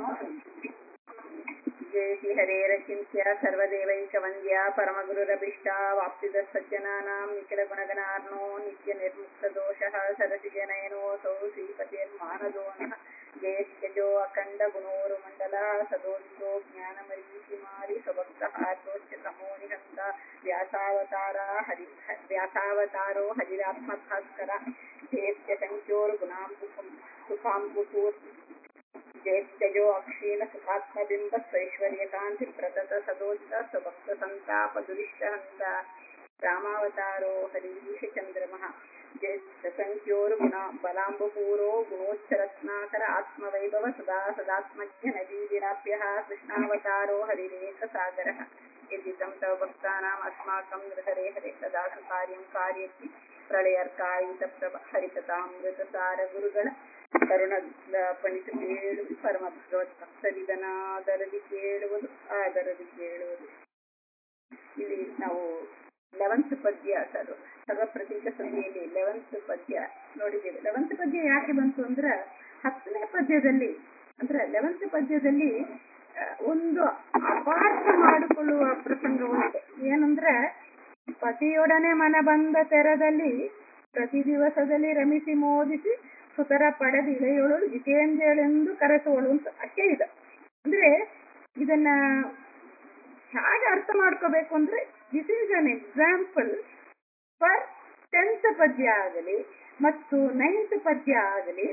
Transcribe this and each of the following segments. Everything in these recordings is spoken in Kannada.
ಜಯತಿ ಹರೇರಚಿಂತ್ಯ ಸರ್ವದೇವೈಕವಂದ್ಯ ಪರಮಗುರುರಭಿಷ್ಟ ವಾಪ್ತಿದ ಸಜ್ಜನಾನಾಂ ನಿಖಿಲ ಗುಣಗಣಾರ್ನೋ ನಿತ್ಯ ನಿರ್ಮುಕ್ತ ದೋಷಃ ಸರಸಿ ಜನಯನೋಸೌ ಶ್ರೀಪತಿರ್ಮಾನದೋನಃ ಜಯತ್ಯಜೋ ಅಖಂಡ ಗುಣೋರು ಮಂಡಲ ಸದೋದಿತೋ ಜ್ಞಾನಮರೀಚಿಮಾರಿ ಸ್ವಭಕ್ತ ಆರ್ದೋಚ್ಯ ತಮೋ ನಿಹಂತ ವ್ಯಾಸಾವತಾರ ಹರಿ ವ್ಯಾಸಾವತಾರೋ ಹರಿರಾತ್ಮಭಾಸ್ಕರ ಜಯತ್ಯ ಸಂಖ್ಯೋರು ಗುಣಾಂಬುಕಂ ಸುಖಾಂಬುಕೂರ್ ಜಯತ್ಯಜೋ ಅಕ್ಷೀಣ ಸುಖಾತ್ಮಬಿಂಬ ಸ್ವೈಶ್ವರ್ಯಕಾಂತಿ ಪ್ರತತ ಸದೋಚಿತ ಸ್ವಭಕ್ತ ಸಂತಾಪ ದುರಿಷ್ಟಹಂತ ರಾಮಾವತಾರೋ ಹರೀಶ ಚಂದ್ರಮಃ ಜಯತ್ಯ ಸಂಖ್ಯೋರು ಗುಣ ಬಲಾಂಬಪೂರೋ ಗುಣೋಚ್ಚರತ್ನಾಕರ ಆತ್ಮವೈಭವ ಸದಾ ಸದಾತ್ಮಜ್ಞ ನದೀವಿರಾಪ್ಯ ಕೃಷ್ಣಾವತಾರೋ ಹರಿರೇಕ ಸಾಗರಃ ಯದಿದಂ ತವ ಭಕ್ತಾನಾಂ ಅಸ್ಮಾಕಂ ಹರೇ ಹರೆ ಸದಾ ಕಾರ್ಯಂ ಕಾರ್ಯಕ್ಕೆ ಪ್ರಳಯರ್ಕಾಯಿತ ಪ್ರಭ ಹರಿಕಥಾಮೃತಸಾರ ಗುರುಗಳ ಕರುಣ ಪಣಿತು ಕೇಳುವುದು ಪರಮ ಭಗವತ್ ಭಕ್ತರಿದನಾದರದಿ ಕೇಳುವುದು ಆದರದಿ ಕೇಳುವುದು ಇಲ್ಲಿ ನಾವು ಲೆವೆಂತ್ ಪದ್ಯ ಸರ್ ಸರ್ವಪ್ರತೀಕ ಸಂಧಿಯಲ್ಲಿ ಲೆವೆಂತ್ ಪದ್ಯ ನೋಡಿದ್ದೇವೆ ಲೆವೆಂತ್ ಪದ್ಯ ಯಾಕೆ ಬಂತು ಅಂದ್ರೆ ಹತ್ತನೇ ಪದ್ಯದಲ್ಲಿ ಅಂದ್ರೆ ಲೆವೆಂತ್ ಪದ್ಯದಲ್ಲಿ ಒಂದು ಅಪಾರ್ಥ ಮಾಡಿಕೊಳ್ಳುವ ಪ್ರಸಂಗ ಉಂಟು ಏನಂದ್ರೆ ಪತಿಯೊಡನೆ ಮನ ಬಂದ ತೆರದಲ್ಲಿ ಪ್ರತಿ ದಿವಸದಲ್ಲಿ ರಮಿಸಿ ಮೋದಿಸಿ ಸುತರ ಪಡೆದ ಇಳೆಯೋಳು ಜಿತೇಂದ್ರಳೆಂದು ಕರೆಸುವಳು ಅಂತ ಅಷ್ಟೇ ಇದೆ ಅಂದ್ರೆ ಇದನ್ನ ಹೇಗೆ ಅರ್ಥ ಮಾಡ್ಕೋಬೇಕು ಅಂದ್ರೆ this is an example for tenth ಪದ್ಯ ಆಗಲಿ ಮತ್ತು ನೈನ್ತ್ ಪದ್ಯ ಆಗಲಿ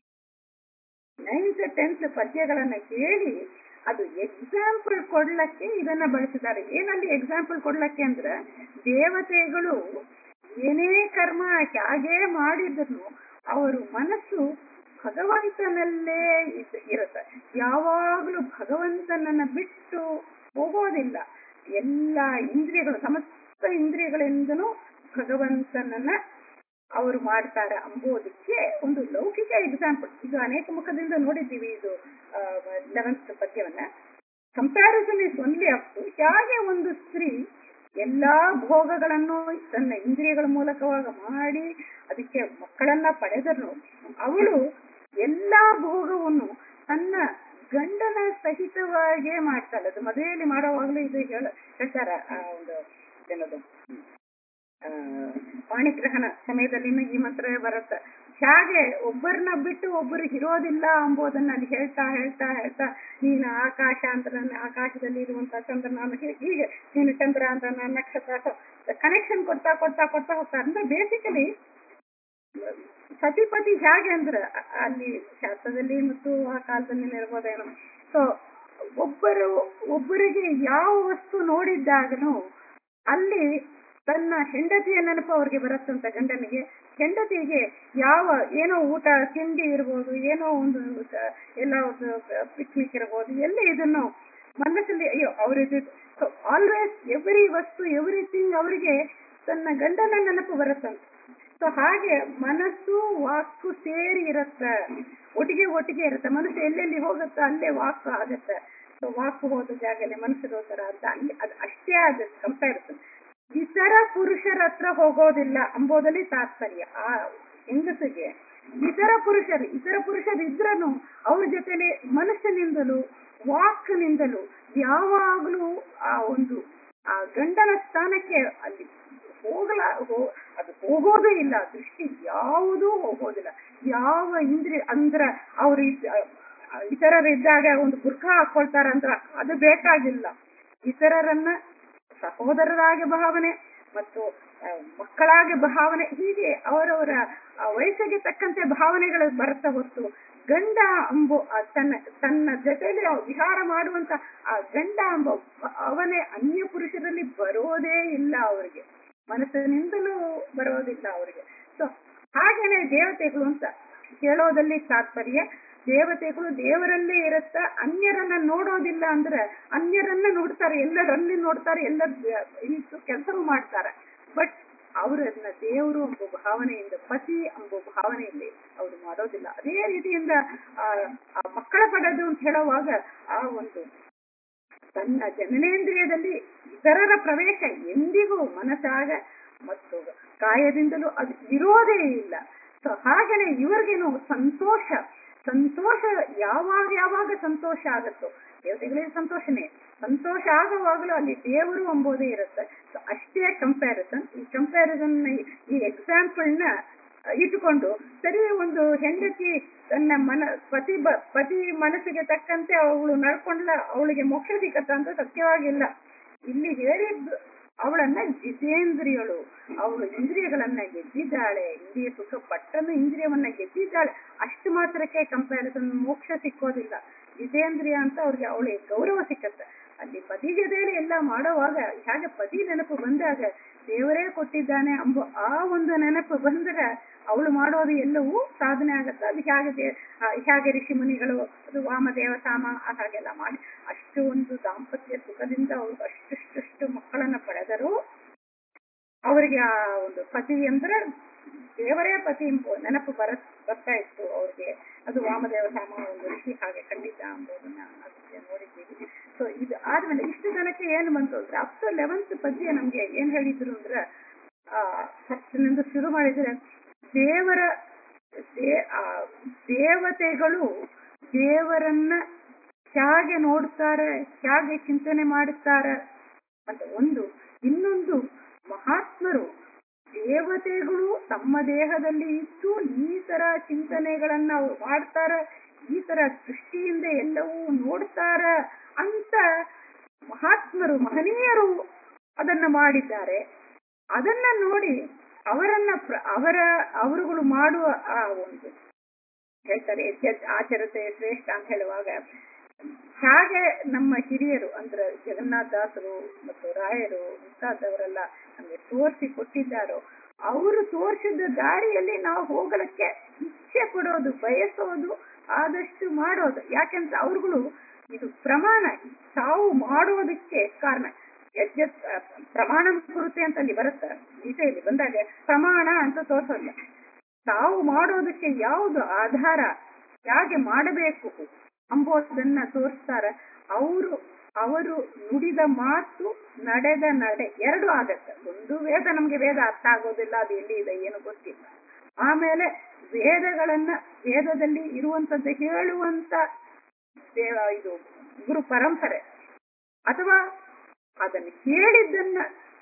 ನೈನ್ತ್ ಟೆಂತ್ ಪದ್ಯಗಳನ್ನ ಕೇಳಿ ಅದು ಎಕ್ಸಾಂಪಲ್ ಕೊಡ್ಲಕ್ಕೆ ಇದನ್ನ ಬಳಸಿದ್ದಾರೆ ಏನಲ್ಲಿ ಎಕ್ಸಾಂಪಲ್ ಕೊಡ್ಲಕ್ಕೆ ಅಂದ್ರೆ ದೇವತೆಗಳು ಏನೇ ಕರ್ಮ ಹೇಗೆ ಮಾಡಿದ್ರು ಅವರು ಮನಸ್ಸು ಭಗವಂತನಲ್ಲೇ ಇರುತ್ತೆ ಯಾವಾಗಲೂ ಭಗವಂತನನ್ನ ಬಿಟ್ಟು ಹೋಗೋದಿಲ್ಲ ಎಲ್ಲ ಇಂದ್ರಿಯಗಳು ಸಮಸ್ತ ಇಂದ್ರಿಯಗಳಿಂದನೂ ಭಗವಂತನನ್ನ ಅವರು ಮಾಡ್ತಾರೆ ಅಂಬೋದಕ್ಕೆ ಒಂದು ಲೌಕಿಕ ಎಕ್ಸಾಂಪಲ್ ಇದು ಅನೇಕ ಮುಖದಿಂದ ನೋಡಿದ್ದೀವಿ ಇದು ಲೆವೆಂತ್ ಪದ್ಯವನ್ನ comparison is only up to ಹೇಗೆ ಒಂದು ಸ್ತ್ರೀ ಎಲ್ಲಾ ಭೋಗಗಳನ್ನು ತನ್ನ ಇಂದ್ರಿಯಗಳ ಮೂಲಕವಾಗಿ ಮಾಡಿ ಅದಕ್ಕೆ ಮಕ್ಕಳನ್ನ ಪಡೆದರು ಅವಳು ಎಲ್ಲಾ ಭೋಗವನ್ನು ತನ್ನ ಗಂಡನ ಸಹಿತವಾಗೇ ಮಾಡ್ತಾಳೆ ಅದು ಮದುವೆಯಲ್ಲಿ ಮಾಡುವಾಗಲೂ ಇದು ಹೇಳ ಹೇಳ್ತಾರ ಒಂದು ಏನದು ಪಾಣಿಗ್ರಹಣ ಸಮಯದಲ್ಲಿ ಈ ಮಂತ್ರ ಬರುತ್ತೆ ಹೇಗೆ ಒಬ್ಬರನ್ನ ಬಿಟ್ಟು ಒಬ್ಬರು ಇರೋದಿಲ್ಲ ಎಂಬುದನ್ನ ಅಲ್ಲಿ ಹೇಳ್ತಾ ಹೇಳ್ತಾ ಹೇಳ್ತಾ ನೀನು ಆಕಾಶ ಅಂತ ನನ್ನ ಆಕಾಶದಲ್ಲಿ ಇರುವಂತ ಚಂದ್ರ ನಾನು ಹೀಗೆ ನೀನು ಚಂದ್ರ ಅಂತ ನನ್ನ ನಕ್ಷತ್ರ ಕನೆಕ್ಷನ್ ಕೊಡ್ತಾ ಕೊಡ್ತಾ ಕೊಡ್ತಾ ಹೋಗ್ತಾ ಅಂದ್ರೆ ಬೇಸಿಕಲಿ ಸತಿಪತಿ ಹೇಗೆ ಅಂದ್ರೆ ಅಲ್ಲಿ ಶಾಸ್ತ್ರದಲ್ಲಿ ಮತ್ತು ಆ ಕಾಲದಲ್ಲಿ ಇರ್ಬೋದೇನೋ ಸೊ ಒಬ್ಬರು ಒಬ್ಬರಿಗೆ ಯಾವ ವಸ್ತು ನೋಡಿದ್ದಾಗನು ಅಲ್ಲಿ ತನ್ನ ಹೆಂಡತಿಯ ನೆನಪು ಅವ್ರಿಗೆ ಬರುತ್ತಂತ ಗಂಡನಿಗೆ ಹೆಂಡತಿಗೆ ಯಾವ ಏನೋ ಊಟ ತಿಂಡಿ ಇರ್ಬೋದು ಏನೋ ಒಂದು ಎಲ್ಲ ಒಂದು ಪಿಕ್ನಿಕ್ ಇರ್ಬೋದು ಎಲ್ಲ ಇದನ್ನು ಮನಸ್ಸಲ್ಲಿ ಅಯ್ಯೋ ಅವ್ರಿದ್ದು ಆಲ್ವೇಸ್ ಎವ್ರಿ ವಸ್ತು ಎವ್ರಿಥಿಂಗ್ ಅವರಿಗೆ ತನ್ನ ಗಂಡನ ನೆನಪು ಬರುತ್ತಂತೆ ಸೊ ಹಾಗೆ ಮನಸ್ಸು ವಾಕು ಸೇರಿ ಇರುತ್ತೆ ಒಟ್ಟಿಗೆ ಒಟ್ಟಿಗೆ ಇರುತ್ತೆ ಮನಸ್ಸು ಎಲ್ಲೆಲ್ಲಿ ಹೋಗುತ್ತೋ ಅಲ್ಲೇ ವಾಕ್ ಆಗತ್ತೆ ಸೊ ವಾಕ್ ಹೋದ ಜಾಗದಲ್ಲಿ ಮನಸ್ಸಿರೋ ತರ ಅಂತ ಅಲ್ಲಿ ಅದು ಅಷ್ಟೇ ಅದು ಕಂಪ್ಯಾರಿಸನ್ ಇತರ ಪುರುಷರ ಹತ್ರ ಹೋಗೋದಿಲ್ಲ ಅಂಬೋದಲ್ಲಿ ತಾತ್ಪರ್ಯ ಆ ಹೆಂಗಸಿಗೆ ಇತರ ಪುರುಷರು ಇತರ ಪುರುಷರು ಇದ್ರನು ಅವ್ರ ಜೊತೆಲಿ ಮನಸ್ಸಿನಿಂದಲೂ ವಾಕ್ನಿಂದಲೂ ಯಾವಾಗಲೂ ಆ ಒಂದು ಆ ಗಂಡನ ಸ್ಥಾನಕ್ಕೆ ಅಲ್ಲಿ ಹೋಗಲ ಅದು ಹೋಗೋದೇ ಇಲ್ಲ ದೃಷ್ಟಿ ಯಾವುದೂ ಹೋಗೋದಿಲ್ಲ ಯಾವ ಇಂದ್ರಿಯ ಅಂದ್ರ ಅವ್ರು ಇತರರಿದ್ದಾಗ ಒಂದು ಬುರ್ಖ ಹಾಕೊಳ್ತಾರಂದ್ರ ಅದು ಬೇಕಾಗಿಲ್ಲ ಇತರರನ್ನ ಸಹೋದರರಾಗಿ ಭಾವನೆ ಮತ್ತು ಮಕ್ಕಳಾಗಿ ಭಾವನೆ ಹೀಗೆ ಅವರವರ ವಯಸ್ಸಿಗೆ ತಕ್ಕಂತೆ ಭಾವನೆಗಳು ಬರುತ್ತಾ ಹೊತ್ತು ಗಂಡ ಅಂಬೋ ತನ್ನ ತನ್ನ ಜೊತೆಯಲ್ಲಿ ವಿಹಾರ ಮಾಡುವಂತ ಆ ಗಂಡ ಎಂಬ ಅವನೇ ಅನ್ಯ ಪುರುಷರಲ್ಲಿ ಬರೋದೇ ಇಲ್ಲ ಅವರಿಗೆ ಮನಸ್ಸಿನಿಂದಲೂ ಬರೋದಿಲ್ಲ ಅವರಿಗೆ ಸೊ ಹಾಗೇನೆ ದೇವತೆಗಳು ಅಂತ ಹೇಳೋದಲ್ಲಿ ತಾತ್ಪರ್ಯ ದೇವತೆಗಳು ದೇವರಲ್ಲೇ ಇರುತ್ತ ಅನ್ಯರನ್ನ ನೋಡೋದಿಲ್ಲ ಅಂದ್ರೆ ಅನ್ಯರನ್ನ ನೋಡ್ತಾರೆ ಎಲ್ಲರಲ್ಲಿ ನೋಡ್ತಾರೆ ಎಲ್ಲ ಕೆಲಸವೂ ಮಾಡ್ತಾರೆ ಬಟ್ ಅವರನ್ನ ದೇವರು ಎಂಬ ಭಾವನೆಯಿಂದ ಪತಿ ಎಂಬ ಭಾವನೆಯಲ್ಲಿ ಅವರು ಮಾಡೋದಿಲ್ಲ ಅದೇ ರೀತಿಯಿಂದ ಆ ಮಕ್ಕಳ ಪಡೆದು ಅಂತ ಹೇಳುವಾಗ ಆ ಒಂದು ತನ್ನ ಜನನೇಂದ್ರಿಯದಲ್ಲಿ ಇತರರ ಪ್ರವೇಶ ಎಂದಿಗೂ ಮನಸ್ಸಾಗ ಮತ್ತು ಕಾಯದಿಂದಲೂ ಅದು ಇರೋದೇ ಇಲ್ಲ ಸೊ ಹಾಗೇನೆ ಇವ್ರಿಗೇನು ಸಂತೋಷ ಸಂತೋಷ ಯಾವಾಗ ಯಾವಾಗ ಸಂತೋಷ ಆಗುತ್ತೋ ದೇವತೆಗಳಿಗೆ ಸಂತೋಷನೇ ಸಂತೋಷ ಆಗುವಾಗಲೂ ಅಲ್ಲಿ ದೇವರು ಎಂಬುದೇ ಇರುತ್ತೆ So ಅಷ್ಟೇ ಕಂಪ್ಯಾರಿಸನ್ ಈ ಕಂಪ್ಯಾರಿಸನ್ ಈ ಎಕ್ಸಾಂಪಲ್ನ ಇಟ್ಟುಕೊಂಡು ಸರಿ ಒಂದು ಹೆಂಡತಿ ತನ್ನ ಮನ ಪತಿ ಬ ಪತಿ ಮನಸ್ಸಿಗೆ ತಕ್ಕಂತೆ ಅವಳು ನಡ್ಕೊಂಡ್ಲ ಅವಳಿಗೆ ಮೋಕ್ಷ ಸಿಕ್ಕತ್ತ ಅಂತ ಸತ್ಯವಾಗಿಲ್ಲ ಇಲ್ಲಿ ಹೇಳಿದ್ದು ಅವಳನ್ನ ಜಿತೇಂದ್ರಿಯಳು ಅವಳು ಇಂದ್ರಿಯಗಳನ್ನ ಗೆದ್ದಿದ್ದಾಳೆ ಇಂದ್ರಿಯ ಸುಖ ಪಟ್ಟನ್ನು ಇಂದ್ರಿಯವನ್ನ ಗೆದ್ದಿದ್ದಾಳೆ ಅಷ್ಟು ಮಾತ್ರಕ್ಕೆ ಕಂಪ್ಯಾರಿಸನ್ ಮೋಕ್ಷ ಸಿಕ್ಕೋದಿಲ್ಲ ಜಿತೇಂದ್ರಿಯ ಅಂತ ಅವ್ರಿಗೆ ಅವಳಿಗೆ ಗೌರವ ಸಿಕ್ಕತ್ತೆ ಅಲ್ಲಿ ಪತಿಗೆದೇಳಿ ಎಲ್ಲ ಮಾಡುವಾಗ ಹೇಗೆ ಪತಿ ನೆನಪು ಬಂದಾಗ ದೇವರೇ ಕೊಟ್ಟಿದ್ದಾನೆ ಎಂಬ ಆ ಒಂದು ನೆನಪು ಬಂದರೆ ಅವಳು ಮಾಡೋದು ಎಲ್ಲವೂ ಸಾಧನೆ ಆಗತ್ತೆ ಅದು ಹೇಗೆ ದೇ- ಆ, ಹೇಗೆ ಋಷಿ ಮುನಿಗಳು ಅದು ವಾಮದೇವ ಸಾಮ ಹಾಗೆಲ್ಲ ಮಾಡಿ ಅಷ್ಟು ಒಂದು ದಾಂಪತ್ಯ ಸುಖದಿಂದ ಅವರು ಅಷ್ಟಷ್ಟು ಮಕ್ಕಳನ್ನ ಪಡೆದರು ಅವರಿಗೆ ಆ ಒಂದು ಪತಿ ಅಂದ್ರೆ ದೇವರೇ ಪತಿ ಎಂಬ ನೆನಪು ಬರ ಬರ್ತಾ ಇತ್ತು ಅವ್ರಿಗೆ ಅದು ವಾಮದೇವ ಸಾಮ ಒಂದು ಋಷಿ ಹಾಗೆ ಖಂಡಿತ ಎಂಬುದನ್ನ ಅದಕ್ಕೆ ನೋಡಿದ್ದೀವಿ ಸೊ ಇದು ಆದ್ಮೇಲೆ ಇಷ್ಟು ಜನಕ್ಕೆ ಏನು ಬಂತು ಅಂದ್ರೆ ಅಪ್ ಟು ಲೆವೆಂತ್ ಪದ್ಯ ನಮ್ಗೆ ಏನ್ ಹೇಳಿದ್ರು ಅಂದ್ರೆ ಆ ಫಸ್ಟ್ ನಿಂದ ಶುರು ಮಾಡಿದ್ರೆ ದೇವರ ದೇ- ಆ, ದೇವತೆಗಳು ದೇವರನ್ನ ಹೇಗೆ ನೋಡ್ತಾರೆ ಹೇಗೆ ಚಿಂತನೆ ಮಾಡುತ್ತಾರೆ ಅಂತ ಒಂದು ಇನ್ನೊಂದು ಮಹಾತ್ಮರು ದೇವತೆಗಳು ತಮ್ಮ ದೇಹದಲ್ಲಿ ಇದ್ದು ಈ ತರ ಚಿಂತನೆಗಳನ್ನ ಅವ್ರು ಮಾಡ್ತಾರ ಈ ತರ ದೃಷ್ಟಿಯಿಂದ ಎಲ್ಲವೂ ನೋಡ್ತಾರ ಅಂತ ಮಹಾತ್ಮರು ಮಹನೀಯರು ಅದನ್ನ ಮಾಡಿದ್ದಾರೆ ಅದನ್ನ ನೋಡಿ ಅವರನ್ನ ಪ್ರ- ಅವರ ಅವರುಗಳು ಮಾಡುವ ಆ ಒಂದು ಹೇಳ್ತಾರೆ ಯಜ್ಞ ಆಚರತೆ ಶ್ರೇಷ್ಠ ಅಂತ ಹೇಳುವಾಗ ಹಾಗೆ ನಮ್ಮ ಹಿರಿಯರು ಅಂದ್ರೆ ಜಗನ್ನಾಥದಾಸರು ಮತ್ತು ರಾಯರು ಮುಂತಾದವರೆಲ್ಲ ನಮಗೆ ತೋರಿಸಿ ಕೊಟ್ಟಿದ್ದಾರೋ ಅವರು ತೋರಿಸಿದ ದಾರಿಯಲ್ಲಿ ನಾವು ಹೋಗಲಿಕ್ಕೆ ಇಚ್ಛೆ ಪಡೋದು ಬಯಸೋದು ಆದಷ್ಟು ಮಾಡೋದು ಯಾಕೆಂದ್ರೆ ಅವ್ರುಗಳು ಇದು ಪ್ರಮಾಣ ತಾವು ಮಾಡೋದಕ್ಕೆ ಕಾರಣ ಯಜ್ಞ ಪ್ರಮಾಣ ಕುರುತೆ ಅಂತ ಅಲ್ಲಿ ಬರುತ್ತೆ ಗೀತೆಯಲ್ಲಿ ಬಂದಾಗ ಪ್ರಮಾಣ ಅಂತ ತೋರಿಸೋಲ್ಲ ತಾವು ಮಾಡೋದಕ್ಕೆ ಯಾವುದು ಆಧಾರ ಹೇಗೆ ಮಾಡಬೇಕು ಅಂಬೋದನ್ನ ತೋರಿಸ್ತಾರೆ ಅವರು ಅವರು ನುಡಿದ ಮಾತು ನಡೆದ ನಡೆ ಎರಡು ಆಗತ್ತೆ ಒಂದು ವೇದ ನಮ್ಗೆ ವೇದ ಅರ್ಥ ಆಗೋದಿಲ್ಲ ಅದು ಎಲ್ಲಿ ಇದೆ ಏನು ಗೊತ್ತಿಲ್ಲ ಆಮೇಲೆ ವೇದಗಳನ್ನ ವೇದದಲ್ಲಿ ಇರುವಂತದ್ದು ಹೇಳುವಂತ ದೇವ ಇದು ಗುರು ಪರಂಪರೆ ಅಥವಾ ಅದನ್ನು ಹೇಳಿದ್ದನ್ನ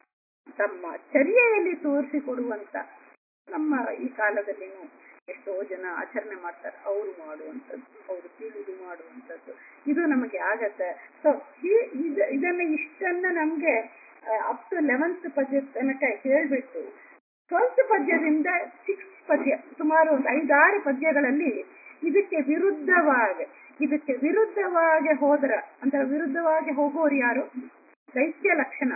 ತಮ್ಮ ಚರ್ಯೆಯಲ್ಲಿ ತೋರಿಸಿಕೊಡುವಂತ ನಮ್ಮ ಈ ಕಾಲದಲ್ಲಿನೂ ಎಷ್ಟೋ ಜನ ಆಚರಣೆ ಮಾಡ್ತಾರೆ ಅವರು ಮಾಡುವಂಥದ್ದು ಅವರು ತಿಳಿದು ಮಾಡುವಂಥದ್ದು ಇದು ನಮಗೆ ಆಗತ್ತೆ ಸೊ ಇದನ್ನ ಇಷ್ಟನ್ನ ನಮ್ಗೆ ಅಪ್ ಟು ಲೆವೆಂತ್ ಪದ್ಯ ತನಕ ಹೇಳ್ಬಿಟ್ಟು ಟ್ವೆಲ್ತ್ ಪದ್ಯದಿಂದ ಸಿಕ್ಸ್ ಪದ್ಯ ಸುಮಾರು ಒಂದು ಐದಾರು ಪದ್ಯಗಳಲ್ಲಿ ಇದಕ್ಕೆ ವಿರುದ್ಧವಾಗಿ ಇದಕ್ಕೆ ವಿರುದ್ಧವಾಗಿ ಹೋದ್ರ ಅಂದ್ರೆ ವಿರುದ್ಧವಾಗಿ ಹೋಗೋರು ಯಾರು ದೈತ್ಯ ಲಕ್ಷಣ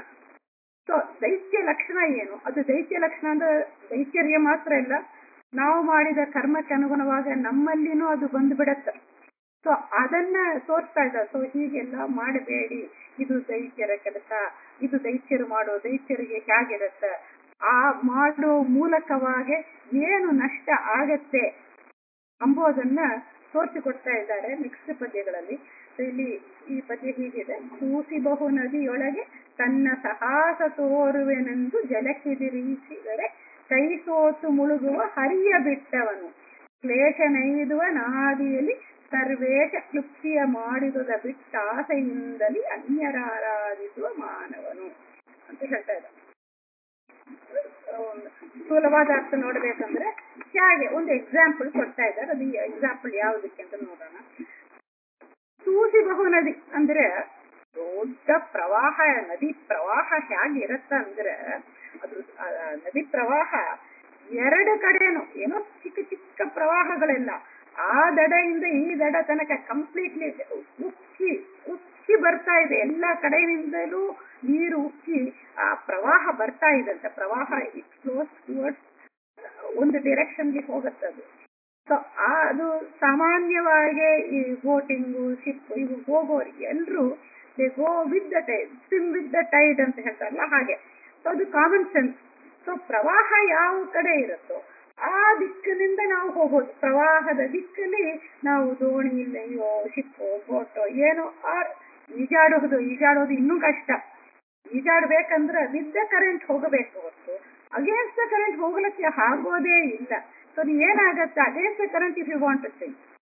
ಸೊ ದೈತ್ಯ ಲಕ್ಷಣ ಏನು ಅದು ದೈತ್ಯ ಲಕ್ಷಣ ಅಂದ್ರೆ ದೈತ್ಯರಿಗೆ ಮಾತ್ರ ಇಲ್ಲ ನಾವು ಮಾಡಿದ ಕರ್ಮಕ್ಕೆ ಅನುಗುಣವಾಗಿ ನಮ್ಮಲ್ಲಿನೂ ಅದು ಬಂದು ಬಿಡತ್ತೆ ಸೊ ಅದನ್ನ ತೋರಿಸ್ತಾ ಇದ್ದಾರೆ ಸೊ ಹೀಗೆಲ್ಲ ಮಾಡಬೇಡಿ ಇದು ದೈತ್ಯರ ಕೆಲಸ ಇದು ದೈತ್ಯರು ಮಾಡೋ ದೈತ್ಯರಿಗೆ ಹೇಗಿರುತ್ತೆ ಆ ಮಾಡೋ ಮೂಲಕವಾಗಿ ಏನು ನಷ್ಟ ಆಗತ್ತೆ ಅಂಬೋದನ್ನ ತೋರಿಸಿಕೊಡ್ತಾ ಇದ್ದಾರೆ ನೆಕ್ಸ್ಟ್ ಪದ್ಯಗಳಲ್ಲಿ ಇಲ್ಲಿ ಈ ಪದ್ಯ ಹೀಗಿದೆ ಕೂಸಿ ಬಹು ನದಿಯೊಳಗೆ ತನ್ನ ಸಾಹಸ ತೋರುವೆನೆಂದು ಜಲಕ್ಕಿದಿರಿಸಿದರೆ ಕೈ ಸೋತು ಮುಳುಗುವ ಹರಿಯ ಬಿಟ್ಟವನು ಕ್ಲೇಶ ನೈದುವ ನಾದಿಯಲ್ಲಿ ಸರ್ವೇಶ ಕ್ಲುಪ್ತಿಯ ಮಾಡಿದುದ ಬಿಟ್ಟ ಆಸೆಯಿಂದಲೇ ಅನ್ಯರಾರಾಧಿಸುವ ಮಾನವನು ಅಂತ ಹೇಳ್ತಾ ಇದ್ದಾರೆ ಸ್ಥೂಲವಾದ ಅರ್ಥ ನೋಡ್ಬೇಕಂದ್ರೆ ಹೇಗೆ ಒಂದು ಎಕ್ಸಾಂಪಲ್ ಕೊಡ್ತಾ ಇದ್ದಾರೆ ಅದು ಎಕ್ಸಾಂಪಲ್ ಯಾವುದಕ್ಕೆ ಅಂತ ನೋಡೋಣ ಸೂಸಿ ಬಹು ನದಿ ಅಂದ್ರೆ ದೊಡ್ಡ ಪ್ರವಾಹ ನದಿ ಪ್ರವಾಹ ಹೇಗಿರತ್ತ ಅಂದ್ರೆ ಅದು ಆ ನದಿ ಪ್ರವಾಹ ಎರಡು ಕಡೆನು ಏನೋ ಚಿಕ್ಕ ಚಿಕ್ಕ ಪ್ರವಾಹಗಳೆಲ್ಲ ಆ ದಡದಿಂದ ಈ ದಡ ತನಕ ಕಂಪ್ಲೀಟ್ಲಿ ಉಕ್ಕಿ ಉಕ್ಕಿ ಬರ್ತಾ ಇದೆ ಎಲ್ಲಾ ಕಡೆಯಿಂದಲೂ ನೀರು ಉಕ್ಕಿ ಆ ಪ್ರವಾಹ ಬರ್ತಾ ಇದೆ ಅಂತ ಪ್ರವಾಹ ಇಟ್ ಫ್ಲೋಸ್ ಟುವರ್ಡ್ಸ್ ಒಂದು ಡೈರೆಕ್ಷನ್ಗೆ ಹೋಗುತ್ತೆ ಅದು ಸೊ ಅದು ಸಾಮಾನ್ಯವಾಗಿ ಈ ಬೋಟಿಂಗು ಶಿಪ್ ಇವು ಹೋಗೋರಿಗೆ ಎಲ್ರು they go with the tide swim with the tide ಅಂತ ಹೇಳ್ತಾರಲ್ಲ ಹಾಗೆ ಸೊ ಅದು ಕಾಮನ್ ಸೆನ್ಸ್ ಸೊ ಪ್ರವಾಹ ಯಾವ ಕಡೆ ಇರುತ್ತೋ ಆ ದಿಕ್ಕಿನಿಂದ ನಾವು ಹೋಗೋದು ಪ್ರವಾಹದ ದಿಕ್ಕಲ್ಲಿ ನಾವು ದೋಣಿ ಇಲ್ಲಯೋ ಶಿಪ್ಪು ಬೋಟೋ ಏನೋ ಆರ್ ಈಜಾಡೋದು ಈಜಾಡೋದು ಇನ್ನೂ ಕಷ್ಟ ಈಜಾಡ್ಬೇಕಂದ್ರೆ ವಿತ್ ದ ಕರೆಂಟ್ ಹೋಗಬೇಕು ಹೊರತು ಅಗೇನ್ಸ್ಟ್ ದ ಕರೆಂಟ್ ಹೋಗ್ಲಿಕ್ಕೆ ಆಗೋದೇ ಇಲ್ಲ ಸೊ ಏನಾಗತ್ತೆ against the current if you want to sing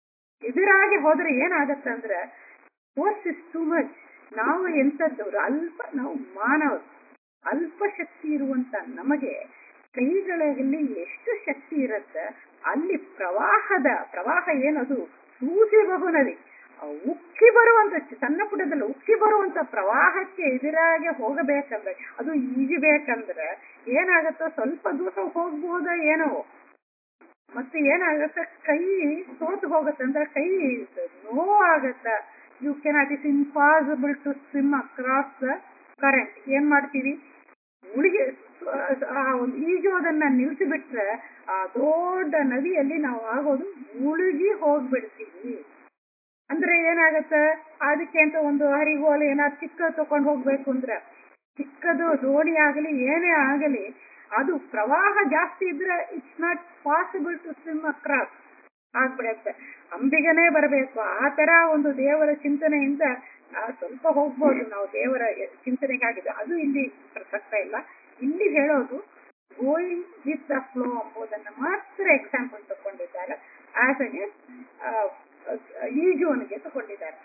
ಎದುರಾಗಿ ಹೋದ್ರೆ ಏನಾಗತ್ತೆ ಅಂದ್ರೆ ಫೋರ್ಸ್ ಇಸ್ ಟು ಮಚ್ ನಾವು ಎಂತದ್ದವ್ರು ಅಲ್ಪ ನಾವು ಮಾನವರು ಅಲ್ಪ ಶಕ್ತಿ ಇರುವಂತ ನಮಗೆ ಕೈಗಳಲ್ಲಿ ಎಷ್ಟು ಶಕ್ತಿ ಇರುತ್ತೆ ಅಲ್ಲಿ ಪ್ರವಾಹದ ಪ್ರವಾಹ ಏನದು ಸೂಸಿ ಬಹು ನದಿ ಆ ಉಕ್ಕಿ ಬರುವಂತ ಸಣ್ಣ ಪುಟದಲ್ಲಿ ಉಕ್ಕಿ ಬರುವಂತ ಪ್ರವಾಹಕ್ಕೆ ಎದುರಾಗಿ ಹೋಗಬೇಕಂದ್ರೆ ಅದು ಈಜಬೇಕಂದ್ರೆ ಏನಾಗತ್ತೋ ಸ್ವಲ್ಪ ದೂರ ಹೋಗ್ಬೋದ ಏನೋ ಮತ್ತೆ ಏನಾಗತ್ತೆ ಕೈ ಸೋತು ಹೋಗುತ್ತೆ ಅಂದ್ರೆ ಕೈ ನೋವಾಗತ್ತ you cannot is impossible to swim across the current ಏನ್ ಮಾಡ್ತೀವಿ ಮುಳುಗಿ ಆ ಒಂದು ಈಜೋದನ್ನ ನಿಲ್ಸಿಬಿಟ್ರೆ ಆ ದೊಡ್ಡ ನದಿಯಲ್ಲಿ ನಾವು ಆಗೋದು ಮುಳುಗಿ ಹೋಗ್ಬಿಡ್ತೀವಿ ಅಂದ್ರೆ ಏನಾಗತ್ತೆ ಅದಕ್ಕೆ ಅಂತ ಒಂದು ಹರಿಗೋಲು ಏನಾದ್ರು ಚಿಕ್ಕ ತಗೊಂಡು ಹೋಗ್ಬೇಕು ಅಂದ್ರೆ ಚಿಕ್ಕದು ದೋಣಿ ಆಗಲಿ ಏನೇ ಆಗಲಿ ಅದು ಪ್ರವಾಹ ಜಾಸ್ತಿ ಇದ್ರೆ it's not possible to swim across ಆಗ್ಬಿಡತ್ತೆ ಅಂಬಿಗನೇ ಬರಬೇಕು ಆ ತರ ಒಂದು ದೇವರ ಚಿಂತನೆಯಿಂದ ಸ್ವಲ್ಪ ಹೋಗ್ಬೋದು ನಾವು ದೇವರ ಚಿಂತನೆಗಾಗಿದೆ ಅದು ಇಲ್ಲಿ ಪ್ರಸಕ್ತ ಇಲ್ಲ ಇಲ್ಲಿ ಹೇಳೋದು ಗೋಯಿಂಗ್ ವಿತ್ ದ ಫ್ಲೋ ಎಂಬುದನ್ನು ಮಾತ್ರ ಎಕ್ಸಾಂಪಲ್ ತಗೊಂಡಿದ್ದಾರೆ ಆಸ್ ಅಗೇನ್ಸ್ಟ್ ಈಜುವನಿಗೆ ತಗೊಂಡಿದ್ದಾರೆ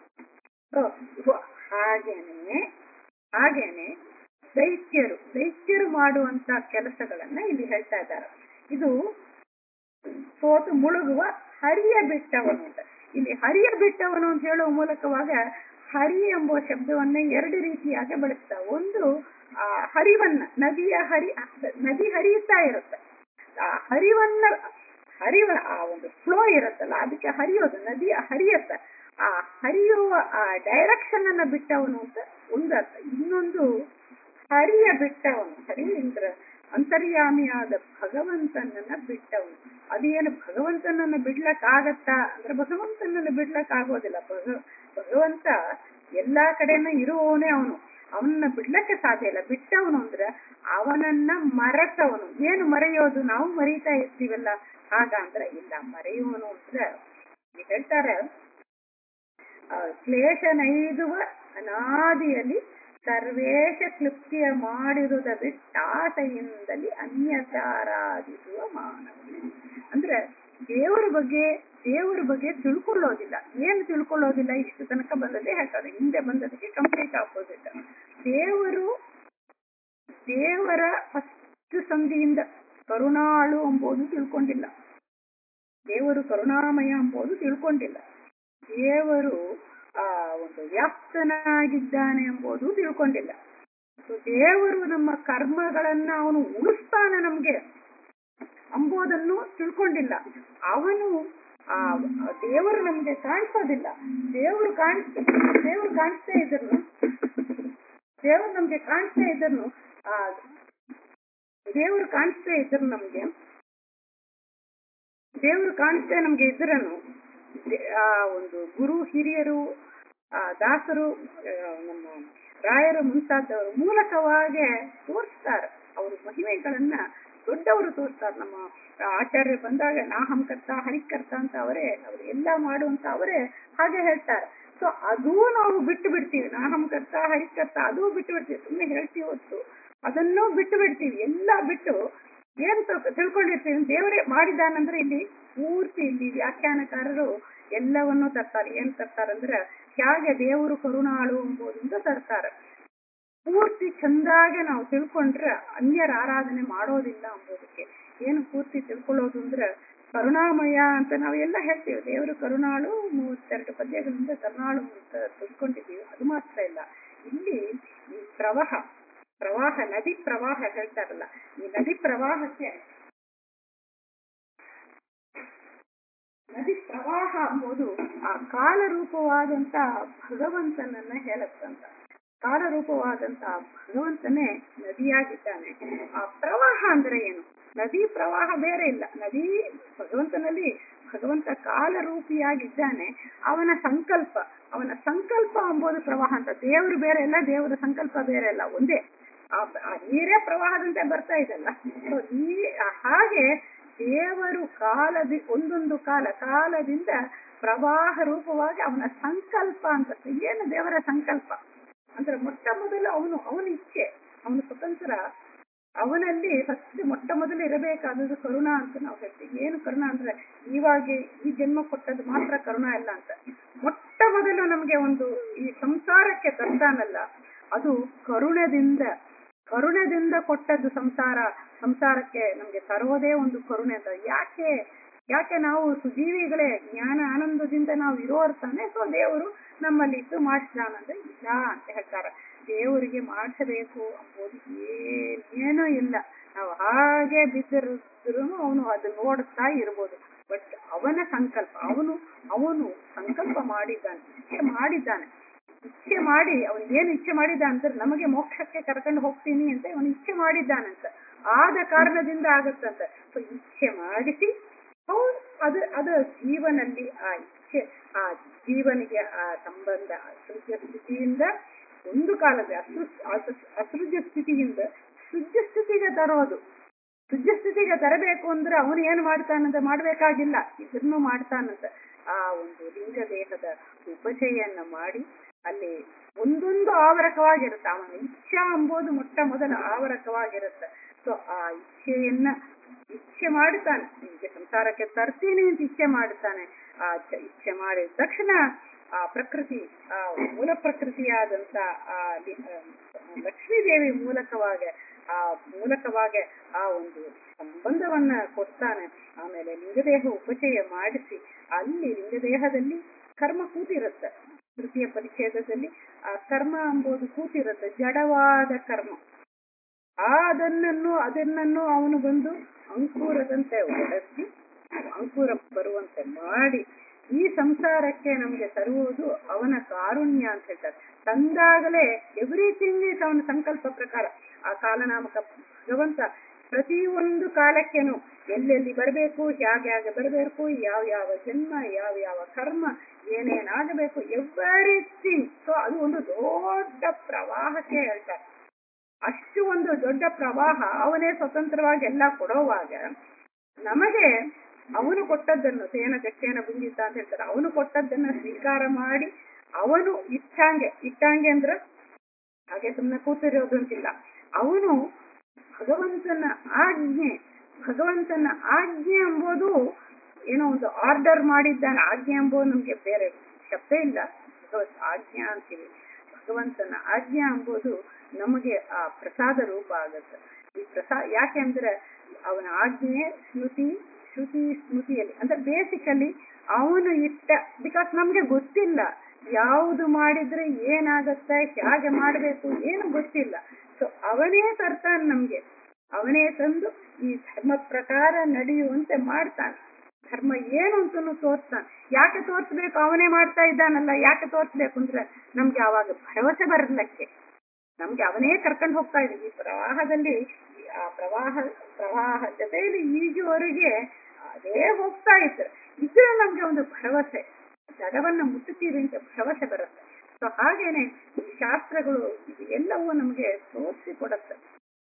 ಹಾಗೇನೆ ಹಾಗೇನೆ ದೈತ್ಯರು ದೈತ್ಯರು ಮಾಡುವಂತ ಕೆಲಸಗಳನ್ನ ಇಲ್ಲಿ ಹೇಳ್ತಾ ಇದ್ದಾರೆ ಇದು ಸೋತು ಮುಳುಗುವ ಹರಿಯ ಬಿಟ್ಟವನು ಅಂತ ಇಲ್ಲಿ ಹರಿಯ ಬಿಟ್ಟವನು ಅಂತ ಹೇಳುವ ಮೂಲಕವಾಗ ಹರಿ ಎಂಬುವ ಶಬ್ದವನ್ನ ಎರಡು ರೀತಿಯಾಗಿ ಬಳಸ್ತಾ ಒಂದು ಆ ಹರಿವನ್ನ ನದಿಯ ಹರಿ ನದಿ ಹರಿಯುತ್ತಾ ಇರುತ್ತೆ ಆ ಹರಿವನ್ನ ಹರಿವ ಆ ಒಂದು ಫ್ಲೋ ಇರುತ್ತಲ್ಲ ಅದಕ್ಕೆ ಹರಿಯೋದು ನದಿಯ ಹರಿಯತ್ತ ಆ ಹರಿಯುವ ಆ ಡೈರೆಕ್ಷನ್ ಅನ್ನ ಬಿಟ್ಟವನು ಅಂತ ಒಂದು ಅರ್ಥ ಇನ್ನೊಂದು ಹರಿಯ ಬಿಟ್ಟವನು ಹರಿ ಅಂದ್ರೆ ಅಂತರ್ಯಾಮಿಯಾದ ಭಗವಂತನನ್ನ ಬಿಟ್ಟವನು ಅದೇನು ಭಗವಂತನನ್ನ ಬಿಡ್ಲಕ್ ಆಗತ್ತಾ ಅಂದ್ರೆ ಭಗವಂತನನ್ನ ಬಿಡ್ಲಕ್ ಆಗೋದಿಲ್ಲ ಭಗ ಭಗವಂತ ಎಲ್ಲಾ ಕಡೆನೂ ಇರುವವನೇ ಅವನು ಅವನನ್ನ ಬಿಡ್ಲಕ್ಕೆ ಸಾಧ್ಯ ಇಲ್ಲ ಬಿಟ್ಟವನು ಅಂದ್ರೆ ಅವನನ್ನ ಮರೆತವನು ಏನು ಮರೆಯೋದು ನಾವು ಮರೀತಾ ಇರ್ತೀವಲ್ಲ ಆಗ ಅಂದ್ರೆ ಇಲ್ಲ ಮರೆಯುವನು ಅಂದ್ರೆ ಹೇಳ್ತಾರೆ ಕ್ಲೇಶ ನೈದುವ ಅನಾದಿಯಲ್ಲಿ ಸರ್ವೇಶ ಕ್ಲಿಪ್ತಿಯ ಮಾಡಿರುವುದ ಬಿಟ್ಟಾಸೆಯಿಂದಲೇ ಅನ್ಯಚಾರಾಧಿಸುವ ಮಾನವನೇ ಅಂದ್ರೆ ದೇವರ ಬಗ್ಗೆ ದೇವರ ಬಗ್ಗೆ ತಿಳ್ಕೊಳ್ಳೋದಿಲ್ಲ ಏನು ತಿಳ್ಕೊಳ್ಳೋದಿಲ್ಲ ಇಷ್ಟು ತನಕ ಬಂದದ್ದೇ ಹೇಳ್ತಾರೆ ಹಿಂದೆ ಬಂದದಕ್ಕೆ ಕಂಪ್ಲೀಟ್ ಆಪೋಸಿಟ್ ದೇವರು ದೇವರ ಫಸ್ಟ್ ಸಂಧಿಯಿಂದ ಕರುಣಾಳು ಎಂಬುದು ತಿಳ್ಕೊಂಡಿಲ್ಲ ದೇವರು ಕರುಣಾಮಯ ಎಂಬುದು ತಿಳ್ಕೊಂಡಿಲ್ಲ ದೇವರು ಆ ಒಂದು ವ್ಯಾಪ್ತನಾಗಿದ್ದಾನೆ ಎಂಬುದು ತಿಳ್ಕೊಂಡಿಲ್ಲ ದೇವರು ನಮ್ಮ ಕರ್ಮಗಳನ್ನ ಅವನು ಉಳಿಸ್ತಾನೆ ನಮ್ಗೆ ಅಂಬೋದನ್ನು ತಿಳ್ಕೊಂಡಿಲ್ಲ ಅವನು ಆ ದೇವರು ನಮ್ಗೆ ಕಾಣಿಸೋದಿಲ್ಲ ದೇವರು ಕಾಣ್ ದೇವರು ಕಾಣಿಸ್ತಾ ಇದ್ರು ದೇವರು ನಮ್ಗೆ ಕಾಣಿಸ್ತಾ ಇದ್ರು ಆ ದೇವರು ಕಾಣಿಸ್ತಾ ಇದ್ರು ನಮ್ಗೆ ದೇವರು ಕಾಣಿಸ್ತಾ ನಮ್ಗೆ ಇದ್ರನು ಆ ಒಂದು ಗುರು ಹಿರಿಯರು ಆ ದಾಸರು ನಮ್ಮ ರಾಯರು ಮುಂತಾದವರು ಮೂಲಕವಾಗಿ ತೋರಿಸ್ತಾರೆ ಅವ್ರ ಮಹಿಮೆಗಳನ್ನ ದೊಡ್ಡವರು ತೋರಿಸ್ತಾರೆ ನಮ್ಮ ಆಚಾರ್ಯ ಬಂದಾಗ ನಾಹಂಕರ್ತ ಹರಿಕರ್ತ ಅಂತ ಅವರೇ ಅವ್ರು ಎಲ್ಲ ಮಾಡುವಂತ ಅವರೇ ಹಾಗೆ ಹೇಳ್ತಾರೆ ಸೊ ಅದೂ ನಾವು ಬಿಟ್ಟು ಬಿಡ್ತೀವಿ ನಾಹಂಕರ್ತ ಹರಿಕರ್ತ ಅದೂ ಬಿಟ್ಟು ಬಿಡ್ತೀವಿ ಸುಮ್ಮನೆ ಹೇಳ್ತೀವಿ ಹೊತ್ತು ಅದನ್ನೂ ಬಿಟ್ಟು ಬಿಡ್ತೀವಿ ಎಲ್ಲ ಬಿಟ್ಟು ಏನ್ ತಿಳ್ಕೊಂಡಿರ್ತೀವಿ ದೇವರೇ ಮಾಡಿದಾನಂದ್ರೆ ಇಲ್ಲಿ ಪೂರ್ತಿ ಇಲ್ಲಿ ವ್ಯಾಖ್ಯಾನಕಾರರು ಎಲ್ಲವನ್ನೂ ತರ್ತಾರೆ ಏನ್ ತರ್ತಾರಂದ್ರೆ ಹೇಗೆ ದೇವರು ಕರುಣಾಳು ಎಂಬುದರಿಂದ ತರ್ತಾರೆ ಪೂರ್ತಿ ಚಂದಾಗೆ ನಾವು ತಿಳ್ಕೊಂಡ್ರೆ ಅನ್ಯರ ಆರಾಧನೆ ಮಾಡೋದಿಲ್ಲ ಎಂಬುದಕ್ಕೆ ಏನು ಪೂರ್ತಿ ತಿಳ್ಕೊಳ್ಳೋದು ಅಂದ್ರೆ ಕರುಣಾಮಯ ಅಂತ ನಾವೆಲ್ಲ ಹೇಳ್ತೀವಿ ದೇವರು ಕರುಣಾಳು ಮೂವತ್ತೆರಡು ಪದ್ಯಗಳಿಂದ ಕರುಣಾಳು ಅಂತ ತಿಳ್ಕೊಂಡಿದ್ದೀವಿ ಅದು ಮಾತ್ರ ಇಲ್ಲ ಇಲ್ಲಿ ಈ ಪ್ರವಾಹ ಪ್ರವಾಹ ನದಿ ಪ್ರವಾಹ ಹೇಳ್ತಾರಲ್ಲ ಈ ನದಿ ಪ್ರವಾಹಕ್ಕೆ ನದಿ ಪ್ರವಾಹ ಎಂಬುದು ಆ ಕಾಲರೂಪವಾದಂತ ಭಗವಂತನನ್ನ ಹೇಳುತ್ತಂತ ಕಾಲರೂಪವಾದಂತ ಭಗವಂತನೇ ನದಿಯಾಗಿದ್ದಾನೆ ಆ ಪ್ರವಾಹ ಅಂದ್ರೆ ಏನು ನದಿ ಪ್ರವಾಹ ಬೇರೆ ಇಲ್ಲ ನದಿ ಭಗವಂತನಲ್ಲಿ ಭಗವಂತ ಕಾಲರೂಪಿಯಾಗಿದ್ದಾನೆ ಅವನ ಸಂಕಲ್ಪ ಅವನ ಸಂಕಲ್ಪ ಎಂಬುದು ಪ್ರವಾಹ ಅಂತ ದೇವರು ಬೇರೆ ಇಲ್ಲ ದೇವರ ಸಂಕಲ್ಪ ಬೇರೆ ಇಲ್ಲ ಒಂದೇ ಆ ನೀರೇ ಪ್ರವಾಹದಂತೆ ಬರ್ತಾ ಇದಲ್ಲ ಈ ಹಾಗೆ ದೇವರು ಕಾಲದಿ ಒಂದೊಂದು ಕಾಲ ಕಾಲದಿಂದ ಪ್ರವಾಹ ರೂಪವಾಗಿ ಅವನ ಸಂಕಲ್ಪ ಅಂತ ಏನು ದೇವರ ಸಂಕಲ್ಪ ಅಂದ್ರೆ ಮೊಟ್ಟ ಮೊದಲು ಅವನು ಅವನ ಇಚ್ಛೆ ಅವನು ಸ್ವತಂತ್ರ ಅವನಲ್ಲಿ ಫಸ್ಟ್ ಮೊಟ್ಟ ಮೊದಲು ಇರಬೇಕಾದದ್ದು ಕರುಣ ಅಂತ ನಾವು ಹೇಳ್ತೀವಿ ಏನು ಕರುಣ ಅಂದ್ರೆ ಇವಾಗ ಈ ಜನ್ಮ ಕೊಟ್ಟದ್ದು ಮಾತ್ರ ಕರುಣ ಇಲ್ಲ ಅಂತ ಮೊಟ್ಟ ಮೊದಲು ನಮ್ಗೆ ಒಂದು ಈ ಸಂಸಾರಕ್ಕೆ ತರ್ತಾನಲ್ಲ ಅದು ಕರುಣದಿಂದ ಕರುಣದಿಂದ ಕೊಟ್ಟದ್ದು ಸಂಸಾರ ಸಂಸಾರಕ್ಕೆ ನಮ್ಗೆ ತರೋದೇ ಒಂದು ಕರುಣೆ ಅಂತ ಯಾಕೆ ಯಾಕೆ ನಾವು ಸುಜೀವಿಗಳೇ ಜ್ಞಾನ ಆನಂದದಿಂದ ನಾವು ಇರೋರ್ ತಾನೆ ಸೊ ದೇವರು ನಮ್ಮಲ್ಲಿ ಇದ್ದು ಮಾಡಿಸ್ತಾನಂದ್ರೆ ಇಲ್ಲ ಅಂತ ಹೇಳ್ತಾರೆ ದೇವರಿಗೆ ಮಾಡಿಸಬೇಕು ಅಂಬೋದು ಏನೇನೂ ಇಲ್ಲ ನಾವು ಹಾಗೆ ಬಿದ್ದಿರಿದ್ರು ಅವನು ಅದು ನೋಡುತ್ತಾ ಇರ್ಬೋದು ಬಟ್ ಅವನ ಸಂಕಲ್ಪ ಅವನು ಅವನು ಸಂಕಲ್ಪ ಮಾಡಿದ್ದಾನೆ ಇಚ್ಛೆ ಮಾಡಿದ್ದಾನೆ ಇಚ್ಛೆ ಮಾಡಿ ಅವನು ಏನು ಇಚ್ಛೆ ಮಾಡಿದ್ದ ಅಂದ್ರೆ ನಮಗೆ ಮೋಕ್ಷಕ್ಕೆ ಕರ್ಕೊಂಡು ಹೋಗ್ತೀನಿ ಅಂತ ಅವನು ಇಚ್ಛೆ ಮಾಡಿದ್ದಾನಂತ ಆದ ಕಾರಣದಿಂದ ಆಗತ್ತಂತ ಸೊ ಇಚ್ಛೆ ಮಾಡಿಸಿ ಅವನು ಅದು ಅದು ಜೀವನಲ್ಲಿ ಆ ಇಚ್ಛೆ ಆ ಜೀವನಿಗೆ ಆ ಸಂಬಂಧ ಅಸೃಜ್ಯ ಸ್ಥಿತಿಯಿಂದ ಒಂದು ಕಾಲದ ಅಸೃ ಅಸೃಜ್ಯ ಸ್ಥಿತಿಯಿಂದ ಶುದ್ಧ ಸ್ಥಿತಿಗೆ ತರೋದು ಶುದ್ಧ ಸ್ಥಿತಿಗೆ ತರಬೇಕು ಅಂದ್ರೆ ಅವನು ಏನು ಮಾಡ್ತಾನಂತ ಮಾಡ್ಬೇಕಾಗಿಲ್ಲ ಇದನ್ನು ಮಾಡ್ತಾನಂತ ಆ ಒಂದು ಲಿಂಗ ದೇಹದ ಉಪಚಯನ್ನ ಮಾಡಿ ಅಲ್ಲಿ ಒಂದೊಂದು ಆವರಕವಾಗಿರುತ್ತೆ ಅವನ ಇಚ್ಛಾ ಎಂಬುದು ಮೊಟ್ಟ ಮೊದಲ ಆವರಕವಾಗಿರುತ್ತೆ ಸೊ ಆ ಇಚ್ಛೆಯನ್ನ ಇಚ್ಛೆ ಮಾಡುತ್ತಾನೆ ನಿಮಗೆ ಸಂಸಾರಕ್ಕೆ ತರ್ತೀನಿ ಅಂತ ಇಚ್ಛೆ ಮಾಡುತ್ತಾನೆ ಆ ಇಚ್ಛೆ ಮಾಡಿದ ತಕ್ಷಣ ಆ ಪ್ರಕೃತಿ ಆ ಮೂಲ ಪ್ರಕೃತಿಯಾದಂತ ಆ ಲಕ್ಷ್ಮೀದೇವಿ ಮೂಲಕವಾಗಿ ಆ ಮೂಲಕವಾಗಿ ಆ ಒಂದು ಸಂಬಂಧವನ್ನ ಕೊಡ್ತಾನೆ ಆಮೇಲೆ ಲಿಂಗದೇಹ ಉಪಚಯ ಮಾಡಿಸಿ ಅಲ್ಲಿ ಲಿಂಗದೇಹದಲ್ಲಿ ಕರ್ಮ ಕೂತಿರುತ್ತೆ ತೃತೀಯ ಪರಿಚ್ಛೇದದಲ್ಲಿ ಆ ಕರ್ಮ ಎಂಬುದು ಕೂತಿರುತ್ತೆ ಜಡವಾದ ಕರ್ಮ ಅದನ್ನನ್ನು ಅದನ್ನನ್ನು ಅವನು ಬಂದು ಅಂಕುರದಂತೆ ಒಡೆಸಿ ಅಂಕುರ ಬರುವಂತೆ ಮಾಡಿ ಈ ಸಂಸಾರಕ್ಕೆ ನಮ್ಗೆ ತರುವುದು ಅವನ ಕಾರುಣ್ಯ ಅಂತ ಹೇಳ್ತಾರೆ ತಂದಾಗಲೇ ಎವ್ರಿಥಿಂಗ್ ಇಸ್ ಅವನ ಸಂಕಲ್ಪ ಪ್ರಕಾರ ಆ ಕಾಲನಾಮಕ ಭಗವಂತ ಪ್ರತಿಯೊಂದು ಕಾಲಕ್ಕೇನು ಎಲ್ಲೆಲ್ಲಿ ಬರಬೇಕು ಹೇಗೆ ಹೇಗೆ ಬರಬೇಕು ಯಾವ ಯಾವ ಜನ್ಮ ಯಾವ ಯಾವ ಕರ್ಮ ಏನೇನಾಗಬೇಕು ಎವ್ರಿಥಿಂಗ್ ಸೊ ಅದು ಒಂದು ದೊಡ್ಡ ಪ್ರವಾಹಕ್ಕೆ ಹೇಳ್ತಾರೆ ಅಷ್ಟು ಒಂದು ದೊಡ್ಡ ಪ್ರವಾಹ ಅವನೇ ಸ್ವತಂತ್ರವಾಗಿ ಎಲ್ಲ ಕೊಡೋವಾಗ ನಮಗೆ ಅವನು ಕೊಟ್ಟದ್ದನ್ನು ಸೇನ ದಕ್ಷೇನ ಬುಂಜಿತ ಅಂತ ಹೇಳ್ತಾರೆ ಅವನು ಕೊಟ್ಟದ್ದನ್ನ ಸ್ವೀಕಾರ ಮಾಡಿ ಅವನು ಇಟ್ಟಂಗೆ ಇಟ್ಟಂಗೆ ಅಂದ್ರೆ ಹಾಗೆ ಸುಮ್ಮನೆ ಕೂತಿರೋದು ಅಂತಿಲ್ಲ ಅವನು ಭಗವಂತನ ಆಜ್ಞೆ ಭಗವಂತನ ಆಜ್ಞೆ ಎಂಬುದು ಏನೋ ಒಂದು ಆರ್ಡರ್ ಮಾಡಿದ್ದಾನೆ ಆಜ್ಞೆ ಎಂಬುದು ನಮ್ಗೆ ಬೇರೆ ಶಬ್ದ ಇಲ್ಲ ಭಗವತ್ ಆಜ್ಞೆ ಅಂತೀವಿ ಭಗವಂತನ ಆಜ್ಞೆ ಎಂಬುದು ನಮಗೆ ಆ ಪ್ರಸಾದ ರೂಪ ಆಗುತ್ತೆ ಈ ಪ್ರಸಾದ ಯಾಕೆಂದ್ರೆ ಅವನ ಆಜ್ಞೆ ಸ್ಮೃತಿ ಶ್ರುತಿ ಸ್ಮೃತಿಯಲ್ಲಿ ಅಂದ್ರೆ ಬೇಸಿಕಲಿ ಅವನು ಇಟ್ಟ ಬಿಕಾಸ್ ನಮ್ಗೆ ಗೊತ್ತಿಲ್ಲ ಯಾವುದು ಮಾಡಿದ್ರೆ ಏನಾಗತ್ತೆ ಹೇಗೆ ಮಾಡಬೇಕು ಏನು ಗೊತ್ತಿಲ್ಲ ಸೊ ಅವನೇ ತರ್ತಾನೆ ನಮ್ಗೆ ಅವನೇ ತಂದು ಈ ಧರ್ಮ ಪ್ರಕಾರ ನಡೆಯುವಂತೆ ಮಾಡ್ತಾನೆ ಧರ್ಮ ಏನು ಅಂತನೂ ತೋರ್ಸ್ತಾನೆ ಯಾಕೆ ತೋರ್ಸ್ಬೇಕು ಅವನೇ ಮಾಡ್ತಾ ಇದ್ದಾನಲ್ಲ ಯಾಕೆ ತೋರ್ಸ್ಬೇಕು ಅಂದ್ರೆ ನಮ್ಗೆ ಅವಾಗ ಭರವಸೆ ಬರಲಿಕ್ಕೆ ನಮ್ಗೆ ಅವನೇ ಕರ್ಕೊಂಡು ಹೋಗ್ತಾ ಇದ್ದ ಈ ಪ್ರವಾಹದಲ್ಲಿ ಆ ಪ್ರವಾಹ ಪ್ರವಾಹ ಜೊತೆಯಲ್ಲಿ ಈಜುವರೆಗೆ ಅದೇ ಹೋಗ್ತಾ ಇದ್ರು ಇದ್ರೆ ನಮ್ಗೆ ಒಂದು ಭರವಸೆ ಜಗವನ್ನ ಮುಟ್ಟುತ್ತೀರಿ ಅಂತ ಭರವಸೆ ಬರುತ್ತೆ ಸೊ ಹಾಗೇನೆ ಈ ಶಾಸ್ತ್ರಗಳು ಎಲ್ಲವೂ ನಮ್ಗೆ ತೋರಿಸಿ ಕೊಡುತ್ತೆ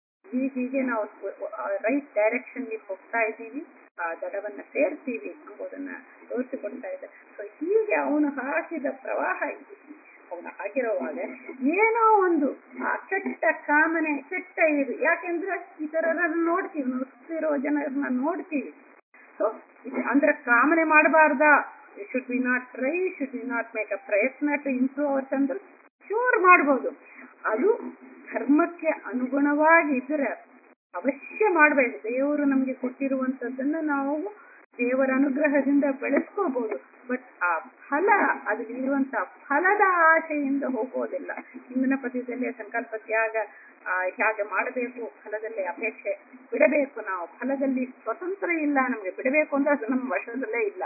ಈ ಹೀಗೆ ನಾವು ರೈಟ್ ಡೈರೆಕ್ಷನ್ ಹೋಗ್ತಾ ಇದ್ದೀವಿ ಆ ದಡವನ್ನ ಸೇರ್ತೀವಿ ಎಂಬುದನ್ನ ತೋರಿಸಿಕೊಡ್ತಾ ಇದೆ ಸೊ ಹೀಗೆ ಅವನು ಹಾಕಿದ ಪ್ರವಾಹ ಅವನು ಹಾಕಿರುವಾಗ ಏನೋ ಒಂದು ಆ ಕೆಟ್ಟ ಕಾಮನೆ ಕೆಟ್ಟ ಇದು ಯಾಕೆಂದ್ರೆ ಇತರರನ್ನು ನೋಡ್ತೀವಿ ನಾವು ಸುತ್ತಿರೋ ಜನರನ್ನ ನೋಡ್ತೀವಿ ಸೊ ಅಂದ್ರೆ ಕಾಮನೆ ಮಾಡಬಾರ್ದ should be not try should be not make a ಪ್ರಯತ್ನ ಟು ಇಂಪ್ರೂವ್ ಅವರ್ಸ್ ಅಂದ್ರೆ ಶೂರ್ ಮಾಡ್ಬೋದು ಅದು ಧರ್ಮಕ್ಕೆ ಅನುಗುಣವಾಗಿ ಇದ್ರೆ ಅವಶ್ಯ ಮಾಡ್ಬೇಕು ದೇವರು ನಮ್ಗೆ ಕೊಟ್ಟಿರುವಂತದ್ದನ್ನ ನಾವು ದೇವರ ಅನುಗ್ರಹದಿಂದ ಬೆಳೆಸ್ಕೋಬಹುದು ಬಟ್ ಆ ಫಲ ಅದ್ರಲ್ಲಿ ಇರುವಂತ ಫಲದ ಆಶೆಯಿಂದ ಹೋಗೋದಿಲ್ಲ ಹಿಂದಿನ ಪದ್ಯದಲ್ಲಿ ಸಂಕಲ್ಪ ತ್ಯಾಗ ಹೇಗೆ ಮಾಡಬೇಕು ಫಲದಲ್ಲಿ ಅಪೇಕ್ಷೆ ಬಿಡಬೇಕು ನಾವು ಫಲದಲ್ಲಿ ಸ್ವತಂತ್ರ ಇಲ್ಲ ನಮ್ಗೆ ಬಿಡಬೇಕು ಅಂದ್ರೆ ಅದು ನಮ್ಮ ವಶದಲ್ಲೇ ಇಲ್ಲ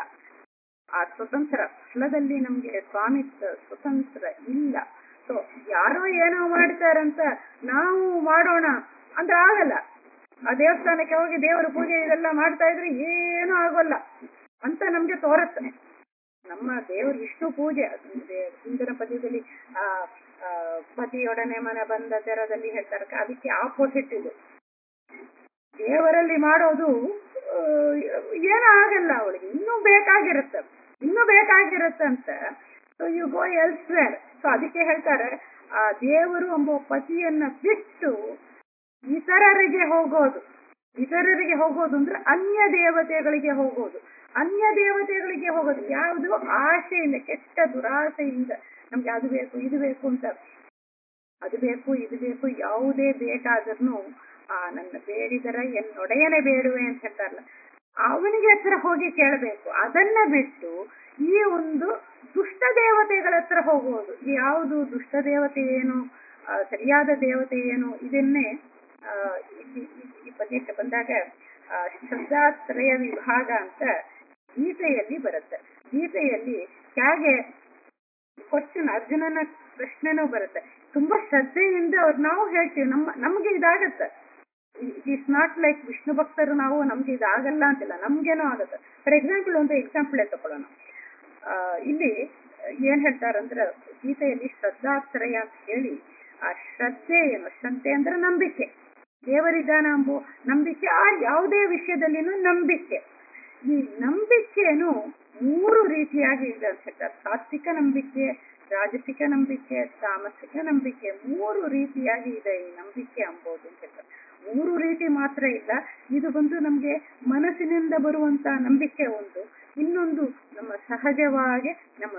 ಆ ಸ್ವತಂತ್ರ ಫಲದಲ್ಲಿ ನಮ್ಗೆ ಸ್ವಾಮಿತ್ವ ಸ್ವತಂತ್ರ ಇಲ್ಲ ಸೊ ಯಾರೋ ಏನೋ ಮಾಡ್ತಾರಂತ ನಾವು ಮಾಡೋಣ ಅಂದ್ರೆ ಆಗಲ್ಲ ಆ ದೇವಸ್ಥಾನಕ್ಕೆ ಹೋಗಿ ದೇವರ ಪೂಜೆ ಇದೆಲ್ಲ ಮಾಡ್ತಾ ಇದ್ರೆ ಏನೂ ಆಗೋಲ್ಲ ಅಂತ ನಮ್ಗೆ ತೋರತ್ತೆ ನಮ್ಮ ದೇವರು ವಿಷ್ಣು ಪೂಜೆ ಹಿಂದಿನ ಪದ್ಯದಲ್ಲಿ ಆ ಪತಿಯೊಡನೆ ಮನೆ ಬಂದ ತೆರದಲ್ಲಿ ಹೇಳ್ತಾರೆ ಅದಕ್ಕೆ ಆಪೋಸಿಟ್ ಇದು ದೇವರಲ್ಲಿ ಮಾಡೋದು ಏನೂ ಆಗಲ್ಲ ಅವಳಿಗೆ ಇನ್ನೂ ಬೇಕಾಗಿರುತ್ತೆ ಇನ್ನೂ ಬೇಕಾಗಿರುತ್ತಂತ so you go elsewhere so ಅದಕ್ಕೆ ಹೇಳ್ತಾರೆ ಆ ದೇವರು ಎಂಬ ಪತಿಯನ್ನ ಬಿಟ್ಟು ಇತರರಿಗೆ ಹೋಗೋದು ಇತರರಿಗೆ ಹೋಗೋದು ಅಂದ್ರೆ ಅನ್ಯ ದೇವತೆಗಳಿಗೆ ಹೋಗೋದು ಅನ್ಯ ದೇವತೆಗಳಿಗೆ ಹೋಗೋದು ಯಾವುದು ಆಸೆಯಿಂದ ಕೆಟ್ಟ ದುರಾಸೆಯಿಂದ ನಮ್ಗೆ ಅದು ಬೇಕು ಇದು ಬೇಕು ಅಂತ ಅದು ಬೇಕು ಇದು ಬೇಕು ಯಾವುದೇ ಬೇಕಾದ್ರೂ ಆ ನನ್ನ ಬೇಡಿದರ ಎನ್ನೊಡೆಯನೆ ಬೇಡುವೆ ಅಂತ ಹೇಳ್ತಾರಲ್ಲ ಅವನಿಗೆ ಹತ್ರ ಹೋಗಿ ಕೇಳಬೇಕು ಅದನ್ನ ಬಿಟ್ಟು ಈ ಒಂದು ದುಷ್ಟ ದೇವತೆಗಳ ಹತ್ರ ಹೋಗುವುದು ಯಾವುದು ದುಷ್ಟ ದೇವತೆ ಏನು ಆ, ಸರಿಯಾದ ದೇವತೆ ಏನು ಇದನ್ನೇ ಆ, ಈ- ಈ- ಈ ಪದ್ಯಕ್ಕೆ ಬಂದಾಗ ಆ, ಶ್ರದ್ಧಾತ್ರಯ ವಿಭಾಗ ಅಂತ ಗೀತೆಯಲ್ಲಿ ಬರುತ್ತೆ ಗೀತೆಯಲ್ಲಿ ಹೇಗೆ ಕ್ವಶನ್ ಅರ್ಜುನನ ಪ್ರಶ್ನೆನೂ ಬರುತ್ತೆ ತುಂಬಾ ಶ್ರದ್ಧೆಯಿಂದ ಅವ್ರು ನಾವು ಹೇಳ್ತೀವಿ ನಮ್ಮ ನಮ್ಗೆ ಇದಾಗತ್ತೆ it is not like Vishnu ಭಕ್ತರು ನಾವು ನಮ್ಗೆ ಇದಾಗಲ್ಲ ಅಂತಿಲ್ಲ ನಮ್ಗೇನೋ ಆಗುತ್ತೆ ಫಾರ್ ಎಕ್ಸಾಂಪಲ್ ಒಂದು ಎಕ್ಸಾಂಪಲ್ ತಗೊಳ್ಳೋಣ ಆ, ಇಲ್ಲಿ ಏನ್ ಹೇಳ್ತಾರಂದ್ರೆ ಗೀತೆಯಲ್ಲಿ ಶ್ರದ್ಧಾಶ್ರಯ ಅಂತ ಹೇಳಿ ಆ ಶ್ರದ್ಧೆ ಏನು ಶ್ರದ್ಧೆ ಅಂದ್ರೆ ನಂಬಿಕೆ ದೇವರಿದ್ದಾನ ಎಂಬು ನಂಬಿಕೆ ಆ ಯಾವುದೇ ವಿಷಯದಲ್ಲಿನೂ ನಂಬಿಕೆ ಈ ನಂಬಿಕೆನು ಮೂರು ರೀತಿಯಾಗಿ ಇದೆ ಅಂತ ಹೇಳ್ತಾರೆ ಸಾತ್ವಿಕ ನಂಬಿಕೆ ರಾಜಸಿಕ ನಂಬಿಕೆ ತಾಮಸಿಕ ನಂಬಿಕೆ ಮೂರು ರೀತಿಯಾಗಿ ಇದೆ ಈ ನಂಬಿಕೆ ಅಂಬೋದು ಅಂತ ಹೇಳ್ತಾರೆ ಮೂರು ರೀತಿ ಮಾತ್ರ ಇಲ್ಲ ಇದು ಬಂದು ನಮ್ಗೆ ಮನಸ್ಸಿನಿಂದ ಬರುವಂತ ನಂಬಿಕೆ ಒಂದು ಇನ್ನೊಂದು ನಮ್ಮ ಸಹಜವಾಗಿ ನಮ್ಮ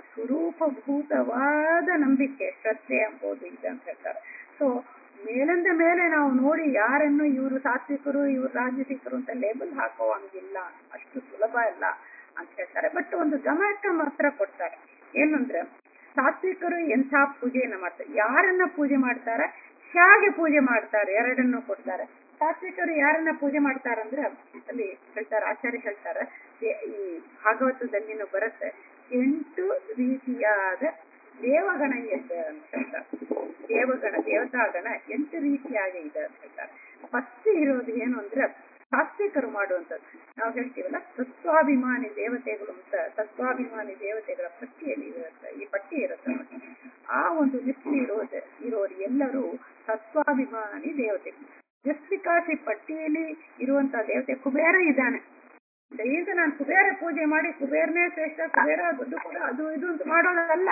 ಸ್ವರೂಪಭೂತವಾದ ನಂಬಿಕೆ ಶ್ರದ್ಧೆ ಎಂಬುದು ಇದೆ ಅಂತ ಹೇಳ್ತಾರೆ ಸೊ ಮೇಲಿಂದ ಮೇಲೆ ನಾವು ನೋಡಿ ಯಾರನ್ನು ಇವರು ಸಾತ್ವಿಕರು ಇವರು ರಾಜಸಿಕರು ಅಂತ ಲೇಬಲ್ ಹಾಕೋವಂಗಿಲ್ಲ ಅಷ್ಟು ಸುಲಭ ಇಲ್ಲ ಅಂತ ಹೇಳ್ತಾರೆ ಬಟ್ ಒಂದು ಗಮನ ಮಾತ್ರ ಕೊಡ್ತಾರೆ ಏನಂದ್ರೆ ಸಾತ್ವಿಕರು ಎಂಥ ಪೂಜೆಯನ್ನ ಮಾಡ್ತಾರೆ ಯಾರನ್ನ ಪೂಜೆ ಮಾಡ್ತಾರೆ ಹೇಗೆ ಪೂಜೆ ಮಾಡ್ತಾರೆ ಎರಡನ್ನು ಕೊಡ್ತಾರೆ ಸಾತ್ವಿಕರು ಯಾರನ್ನ ಪೂಜೆ ಮಾಡ್ತಾರಂದ್ರೆ ಅಲ್ಲಿ ಹೇಳ್ತಾರೆ ಆಚಾರ್ಯ ಹೇಳ್ತಾರೆ ದೇ- ಈ ಭಾಗವತದಲ್ಲಿನೂ ಬರುತ್ತೆ ಎಂಟು ರೀತಿಯಾದ ದೇವಗಣ ಇದೆ ಅಂತ ಹೇಳ್ತಾರೆ ದೇವಗಣ ದೇವತಾಗಣ ಎಂಟು ರೀತಿಯಾಗಿ ಇದೆ ಅಂತ ಹೇಳ್ತಾರೆ ಫಸ್ಟ್ ಇರೋದು ಏನು ಅಂದ್ರೆ ಸಾತ್ವಿಕರು ಮಾಡುವಂಥದ್ದು ನಾವು ಹೇಳ್ತೀವಲ್ಲ ತತ್ವಾಭಿಮಾನಿ ದೇವತೆಗಳು ಅಂತ ತತ್ವಾಭಿಮಾನಿ ದೇವತೆಗಳ ಪಟ್ಟಿಯಲ್ಲಿ ಇರುತ್ತೆ ಈ ಪಟ್ಟಿ ಇರುತ್ತೆ ನೋಡಿ. ಆ ಒಂದು ಲಿಸ್ಟ್ ಇರೋದು ಇರೋರು ಎಲ್ಲರೂ ತತ್ವಾಭಿಮಾನಿ ದೇವತೆಗಳು ಜಸ್ಟ್ ಬಿಕಾಸ್ ಈ ಪಟ್ಟಿಯಲ್ಲಿ ಇರುವಂತ ದೇವತೆ ಕುಬೇರ ಇದ್ದಾನೆ ಈಗ ನಾನು ಕುಬೇರ ಪೂಜೆ ಮಾಡಿ ಕುಬೇರನೇ ಶ್ರೇಷ್ಠ ಕುಬೇರ ದೊಡ್ಡ ಕೂಡ ಅದು ಇದು ಅಂತ ಮಾಡೋದಲ್ಲ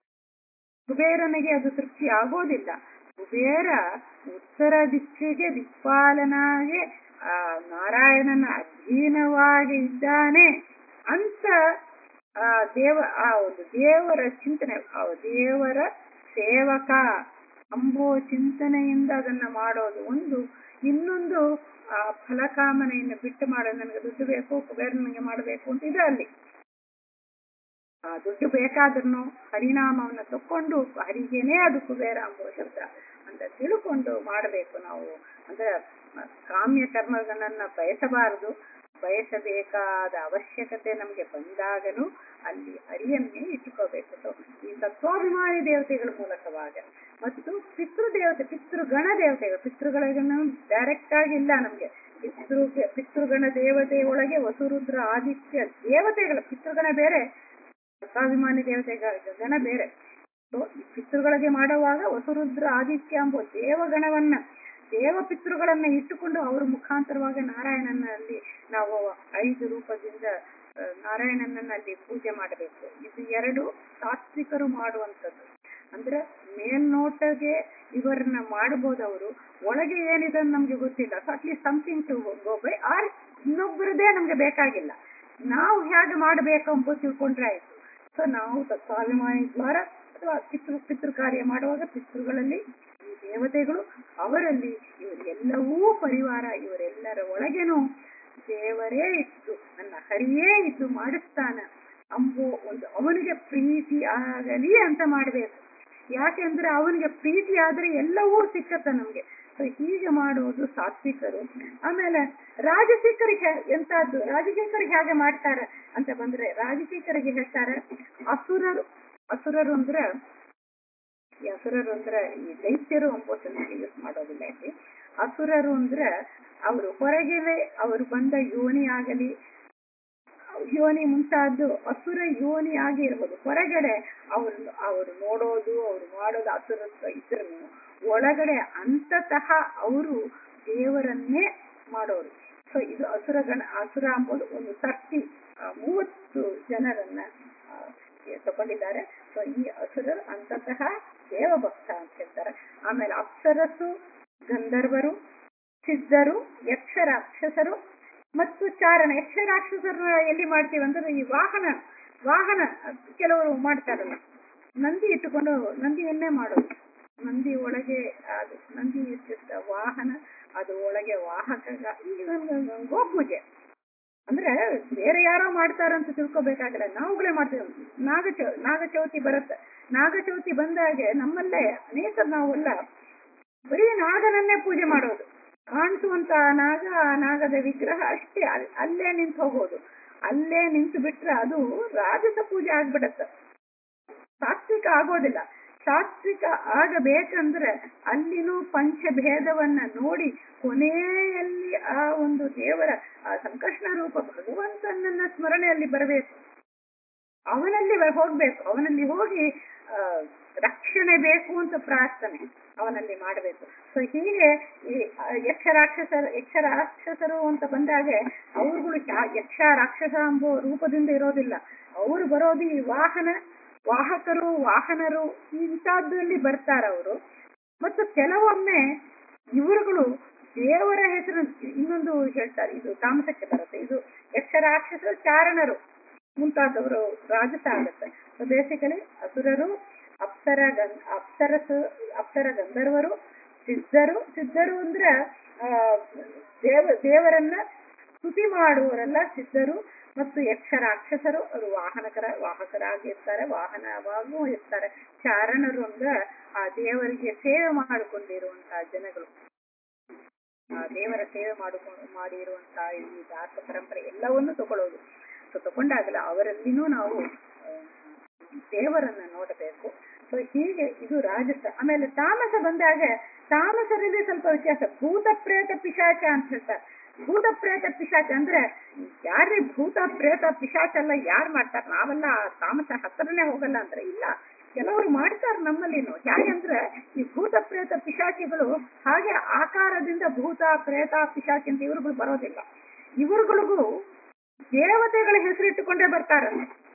ಕುಬೇರನಿಗೆ ಅದು ತೃಪ್ತಿ ಆಗೋದಿಲ್ಲ ಕುಬೇರ ಉತ್ತರ ದಿಕ್ಕಿಗೆ ದಿಕ್ಪಾಲನಾಗಿ ಆ ನಾರಾಯಣನ ಅಧೀನವಾಗಿ ಇದ್ದಾನೆ ಅಂತ ಆ ದೇವ ಆ ಒಂದು ದೇವರ ಚಿಂತನೆ ಆ ದೇವರ ಸೇವಕ ಅಂಬೋ ಚಿಂತನೆಯಿಂದ ಅದನ್ನ ಮಾಡೋದು ಒಂದು ಇನ್ನೊಂದು ಆ ಫಲಕಾಮನೆಯನ್ನು ಬಿಟ್ಟು ಮಾಡೋದು ನನಗೆ ದುಡ್ಡು ಬೇಕು ಕುಬೇರ ನನಗೆ ಮಾಡಬೇಕು ಅಂತ ಇದೆ ಅಲ್ಲಿ ಆ ದುಡ್ಡು ಬೇಕಾದ್ರೂ ಹರಿನಾಮವನ್ನು ತಕ್ಕೊಂಡು ಹರಿಗೇನೆ ಅದು ಕುಬೇರ ಅಂಬೋ ಶಬ್ದ ಅಂತ ತಿಳ್ಕೊಂಡು ಮಾಡಬೇಕು ನಾವು ಅಂದ್ರೆ ಮ- ಕಾಮ್ಯ ಕರ್ಮಗಳನ್ನ ಬಯಸಬಾರದು ಬಯಸಬೇಕಾದ ಅವಶ್ಯಕತೆ ನಮಗೆ ಬಂದಾಗನು ಅಲ್ಲಿ ಹರಿಯನ್ನೇ ಇಟ್ಟುಕೋಬೇಕು So, ಈ ತತ್ವಾಭಿಮಾನಿ ದೇವತೆಗಳ ಮೂಲಕವಾಗ ಮತ್ತು ಪಿತೃ ದೇವತೆ ಪಿತೃಗಣ ದೇವತೆಗಳು ಪಿತೃಗಳಿಗನ್ನು ಡೈರೆಕ್ಟ್ ಆಗಿ ಇಲ್ಲ ನಮ್ಗೆ ಪಿತೃ ಪಿತೃಗಣ ದೇವತೆ ಒಳಗೆ ವಸುರುದ್ರ ಆದಿತ್ಯ ದೇವತೆಗಳ ಪಿತೃಗಣ ಬೇರೆ ತತ್ವಾಭಿಮಾನಿ ದೇವತೆಗಳ ಗಣ ಬೇರೆ ಸೊ ಈ ಪಿತೃಗಳಿಗೆ ಮಾಡುವಾಗ ವಸುರುದ್ರ ಆದಿತ್ಯ ಎಂಬ ದೇವಗಣವನ್ನ ದೇವ ಪಿತೃಗಳನ್ನ ಇಟ್ಟುಕೊಂಡು ಅವರ ಮುಖಾಂತರವಾಗಿ ನಾರಾಯಣನಲ್ಲಿ ನಾವು ಐದು ರೂಪದಿಂದ ಆ, ನಾರಾಯಣನನ್ನ ಅಲ್ಲಿ ಪೂಜೆ ಮಾಡಬೇಕು ಇದು ಎರಡು ಸಾತ್ವಿಕರು ಮಾಡುವಂಥದ್ದು ಅಂದ್ರೆ ಮೇಲ್ನೋಟಗೆ ಇವರನ್ನ ಮಾಡಬಹುದು ಅವರು ಒಳಗೆ ಏನಿದೆ ಅಂತ ನಮ್ಗೆ ಗೊತ್ತಿಲ್ಲ so at least something to go by or ಇನ್ನೊಬ್ಬರದೇ ನಮ್ಗೆ ಬೇಕಾಗಿಲ್ಲ ನಾವು ಹೇಗೆ ಮಾಡಬೇಕು ಎಂಬುದು ತಿಳ್ಕೊಂಡ್ರೆ ಆಯ್ತು ಸೊ ನಾವು ತತ್ವಾಭಿಮಾನಿ ದ್ವಾರ ಅಥವಾ ಪಿತೃ ಪಿತೃ ಕಾರ್ಯ ಮಾಡುವಾಗ ಪಿತೃಗಳಲ್ಲಿ ಈ ದೇವತೆಗಳು ಅವರಲ್ಲಿ ಇವರೆಲ್ಲವೂ ಪರಿವಾರ ಇವರೆಲ್ಲರ ಒಳಗೇನು ದೇವರೇ ಇದ್ದು ನನ್ನ ಹರಿಯೇ ಇದ್ದು ಮಾಡಿಸ್ತಾನ ಅಂಬೋ ಒಂದು ಅವನಿಗೆ ಪ್ರೀತಿ ಆಗಲಿ ಅಂತ ಮಾಡಬೇಕು ಯಾಕೆಂದ್ರೆ ಅವನಿಗೆ ಪ್ರೀತಿ ಆದ್ರೆ ಎಲ್ಲವೂ ಸಿಕ್ಕತ್ತ ನಮ್ಗೆ ಸೊ ಹೀಗೆ ಮಾಡುವುದು ಸಾತ್ವಿಕರು ಆಮೇಲೆ ರಾಜಸಿಕರಿಗೆ ಎಂತದ್ದು ರಾಜಸಿಕರಿಗೆ ಹೇಗೆ ಮಾಡ್ತಾರೆ ಅಂತ ಬಂದ್ರೆ ರಾಜಸಿಕರಿಗೆ ಹೇಳ್ತಾರೆ ಅಸುರರು ಅಸುರರು ಅಂದ್ರೆ ಈ ಅಸುರರು ಅಂದ್ರೆ ಈ ದೈತ್ಯರು ಎಂಬುದನ್ನ ಯೂಸ್ ಮಾಡೋದಿಲ್ಲ ಇಲ್ಲಿ ಅಸುರರು ಅಂದ್ರೆ ಅವರು ಹೊರಗೆ ಅವರು ಬಂದ ಯೋನಿ ಆಗಲಿ ಯೋನಿ ಮುಂತಾದ್ದು ಅಸುರ ಯೋನಿ ಆಗಿ ಇರ್ಬೋದು ಹೊರಗಡೆ ಅವರು ಅವರು ನೋಡೋದು ಅವರು ಮಾಡೋದು ಅಸುರತ್ವ ಇದ್ರು ಒಳಗಡೆ ಅಂತತಃ ಅವರು ದೇವರನ್ನೇ ಮಾಡೋರು ಸೊ ಇದು ಅಸುರಗಣ ಅಸುರ ಎಂಬುದು ಒಂದು ತರ್ಟಿ ಮೂವತ್ತು ಜನರನ್ನ ಆ, ತಗೊಂಡಿದ್ದಾರೆ ಸೊ ಈ ಅಸುರರು ಅಂತತಃ ದೇವಭಕ್ತ ಅಂತ ಹೇಳ್ತಾರೆ ಆಮೇಲೆ ಅಪ್ಸರಸು ಗಂಧರ್ವರು ಸಿದ್ಧರು ಯಕ್ಷ ರಾಕ್ಷಸರು ಮತ್ತು ಚಾರಣ ಯಕ್ಷ ರಾಕ್ಷಸರನ್ನ ಎಲ್ಲಿ ಮಾಡ್ತೀವಿ ಅಂದ್ರೆ ಈ ವಾಹನ ವಾಹನ ಕೆಲವರು ಮಾಡ್ತಾರಲ್ಲ ನಂದಿ ಇಟ್ಟುಕೊಂಡು ನಂದಿಯನ್ನೇ ಮಾಡೋದು ನಂದಿ ಒಳಗೆ ಅದು ನಂದಿ ಇಟ್ಟಿದ್ದ ವಾಹನ ಅದು ಒಳಗೆ ವಾಹಕ ಈ ಒಂದು ಗೋಪೂಜೆ ಅಂದ್ರೆ ಬೇರೆ ಯಾರೋ ಮಾಡ್ತಾರಂತ ತಿಳ್ಕೊಬೇಕಾಗಿಲ್ಲ ನಾವುಗಳೇ ಮಾಡ್ತೇವೆ ನಾಗ ಚೌ ನಾಗ ಚೌತಿ ಬರುತ್ತೆ ನಾಗ ಚೌತಿ ಬಂದಾಗೆ ನಮ್ಮಲ್ಲೇ ಅನೇಕ ನಾವೆಲ್ಲ ಬರೀ ನಾಗನನ್ನೇ ಪೂಜೆ ಮಾಡೋದು ಕಾಣಿಸುವಂತ ನಾಗ ಆ ನಾಗದ ವಿಗ್ರಹ ಅಷ್ಟೇ ಅಲ್- ಅಲ್ಲೇ ನಿಂತು ಹೋಗೋದು ಅಲ್ಲೇ ನಿಂತು ಬಿಟ್ರೆ ಅದು ರಾಜಸ ಪೂಜೆ ಆಗ್ಬಿಡತ್ತೆ ಸಾತ್ವಿಕ ಆಗೋದಿಲ್ಲ ಸಾತ್ವಿಕ ಆಗಬೇಕಂದ್ರೆ ಅಲ್ಲಿನೂ ಪಂಚಭೇದವನ್ನ ನೋಡಿ ಕೊನೆಯಲ್ಲಿ ಆ ಒಂದು ದೇವರ ಆ ಸಂಕಷ್ಣ ರೂಪ ಭಗವಂತನನ್ನ ಸ್ಮರಣೆಯಲ್ಲಿ ಬರಬೇಕು ಅವನಲ್ಲಿ ಬ- ಹೋಗ್ಬೇಕು ಅವನಲ್ಲಿ ಹೋಗಿ ಆ, ರಕ್ಷಣೆ ಬೇಕು ಅಂತ ಪ್ರಾರ್ಥನೆ ಅವನಲ್ಲಿ ಮಾಡಬೇಕು ಸೊ ಹೀಗೆ ಈ ಆ, ಯಕ್ಷ ರಾಕ್ಷಸರು ಯಕ್ಷ ರಾಕ್ಷಸರು ಅಂತ ಬಂದಾಗೆ ಅವ್ರುಗಳು ಯಾ- ಯಕ್ಷ ರಾಕ್ಷಸ ಎಂಬ ರೂಪದಿಂದ ಇರೋದಿಲ್ಲ ಅವರು ಬರೋದು ಈ ವಾಹನ ವಾಹಕರು ವಾಹನರು ಇಂಥದ್ದಲ್ಲಿ ಬರ್ತಾರ ಅವರು ಮತ್ತು ಕೆಲವೊಮ್ಮೆ ಇವರುಗಳು ದೇವರ ಹೆಸರು ಇನ್ನೊಂದು ಹೇಳ್ತಾರೆ ಇದು ತಾಮಸಕ್ಕೆ ಬರುತ್ತೆ ಇದು ಯಕ್ಷ ರಾಕ್ಷಸ ಚಾರಣರು ಮುಂತಾದವರು ರಾಜಸ ಆಗುತ್ತೆ ಸೊ ಬೇಸಿಕಲಿ ಅಸುರರು ಅಪ್ಸರ ಗಂ ಅಪ್ಸರಸು ಅಪ್ಸರ ಗಂಧರ್ವರು ಸಿದ್ಧರು ಸಿದ್ಧರು ಅಂದ್ರೆ ಆ, ದೇವ ದೇವರನ್ನ ಸ್ತುತಿ ಮಾಡುವವರೆಲ್ಲ ಸಿದ್ಧರು ಮತ್ತು ಯಕ್ಷ ರಾಕ್ಷಸರು ಅವರು ವಾಹನಕರ ವಾಹಕರಾಗಿ ಇರ್ತಾರೆ ವಾಹನವಾಗೂ ಇರ್ತಾರೆ ಚಾರಣರು ಅಂದ್ರೆ ಆ ದೇವರಿಗೆ ಸೇವೆ ಮಾಡಿಕೊಂಡಿರುವಂತಹ ಜನಗಳು ಆ ದೇವರ ಸೇವೆ ಮಾಡಿಕೊಂಡು ಮಾಡಿರುವಂತಹ ಈ ದಾಸ ಪರಂಪರೆ ಎಲ್ಲವನ್ನು ತಗೊಳ್ಳೋದು ಸೊ ತಗೊಂಡಾಗಲ ಅವರಲ್ಲಿನೂ ನಾವು ಆ, ದೇವರನ್ನ ನೋಡಬೇಕು ಸೊ ಹೀಗೆ ಇದು ರಾಜಸ ಆಮೇಲೆ ತಾಮಸ ಬಂದಾಗ ತಾಮಸರಲ್ಲಿ ಸ್ವಲ್ಪ ವ್ಯತ್ಯಾಸ ಭೂತ ಪ್ರೇತ ಪಿಶಾಚ ಅಂತ ಹೇಳ್ತಾರೆ ಭೂತ ಪ್ರೇತ ಪಿಶಾಚ ಅಂದ್ರೆ ಯಾರೇ ಭೂತ ಪ್ರೇತ ಪಿಶಾಚ ಎಲ್ಲ ಯಾರು ಮಾಡ್ತಾರೆ ನಾವೆಲ್ಲ ಆ ತಾಮಸ ಹತ್ರನೇ ಹೋಗಲ್ಲ ಅಂದ್ರೆ ಇಲ್ಲ ಕೆಲವರು ಮಾಡ್ತಾರೆ ನಮ್ಮಲ್ಲಿನು ಯಾಕಂದ್ರೆ ಈ ಭೂತ ಪ್ರೇತ ಪಿಶಾಚಿಗಳು ಹಾಗೆ ಆಕಾರದಿಂದ ಭೂತ ಪ್ರೇತ ಪಿಶಾಚಿ ಅಂತ ಇವ್ರುಗಳು ಬರೋದಿಲ್ಲ ಇವರುಗಳಿಗೂ ದೇವತೆಗಳ ಹೆಸರಿಟ್ಟುಕೊಂಡೇ ಬರ್ತಾರೆ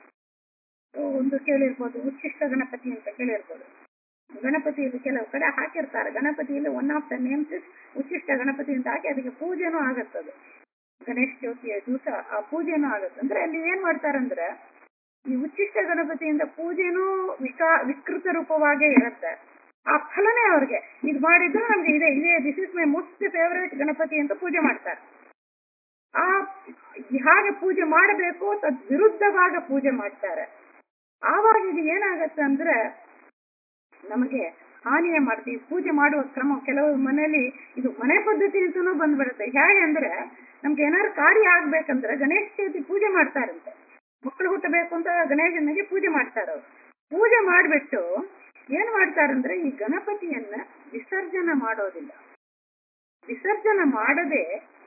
ಒಂದು ಕೇಳಿರ್ಬೋದು ಉಚ್ಚಿಷ್ಟ ಗಣಪತಿ ಅಂತ ಕೇಳಿರ್ಬೋದು ಗಣಪತಿಯಲ್ಲಿ ಕೆಲವು ಕಡೆ ಹಾಕಿರ್ತಾರೆ ಗಣಪತಿಯಲ್ಲಿ one of the names Ucchishta Ganapati ಅಂತ ಹಾಕಿ ಅದಕ್ಕೆ ಪೂಜೆನೂ ಆಗತ್ತದು ಗಣೇಶ ಚೌತಿಯ ದಿವಸ ಆ ಪೂಜೆನೂ ಆಗತ್ತೆ ಅಂದ್ರೆ ಅಲ್ಲಿ ಏನ್ ಮಾಡ್ತಾರಂದ್ರೆ ಈ ಉಚ್ಚಿಷ್ಟ ಗಣಪತಿಯಿಂದ ಪೂಜೆನೂ ವಿಕಾ ವಿಕೃತ ರೂಪವಾಗೇ ಇರುತ್ತೆ ಆ ಫಲನೇ ಅವ್ರಿಗೆ ಇದು ಮಾಡಿದ್ರೆ ನಮ್ಗೆ ಇದೆ ಇದೇ this is my most favourite Ganapati ಅಂತ ಪೂಜೆ ಮಾಡ್ತಾರೆ ಆ ಹಾಗೆ ಪೂಜೆ ಮಾಡಬೇಕು ತದ್ ವಿರುದ್ಧವಾಗ ಪೂಜೆ ಮಾಡ್ತಾರೆ ಆವಾಗ ಇದು ಏನಾಗತ್ತೆ ಅಂದ್ರೆ ನಮಗೆ ಹಾನಿಯ ಮಾಡ್ತೀವಿ ಪೂಜೆ ಮಾಡುವ ಕ್ರಮ ಕೆಲವು ಮನೆಯಲ್ಲಿ ಇದು ಮನೆ ಪದ್ಧತಿ ಅಂತಾನೂ ಬಂದ್ಬಿಡುತ್ತೆ ಹೇಗೆ ಅಂದ್ರೆ ನಮ್ಗೆ ಏನಾದ್ರು ಕಾರ್ಯ ಆಗ್ಬೇಕಂದ್ರೆ ಗಣೇಶ ಚೌತಿ ಪೂಜೆ ಮಾಡ್ತಾರಂತೆ ಮಕ್ಕಳು ಹುಟ್ಟಬೇಕು ಅಂತ ಗಣೇಶನಿಗೆ ಪೂಜೆ ಮಾಡ್ತಾರೆ ಅವ್ರು ಪೂಜೆ ಮಾಡ್ಬಿಟ್ಟು ಏನ್ ಮಾಡ್ತಾರಂದ್ರೆ ಈ ಗಣಪತಿಯನ್ನ ವಿಸರ್ಜನೆ ಮಾಡೋದಿಲ್ಲ ವಿಸರ್ಜನೆ ಮಾಡದೆ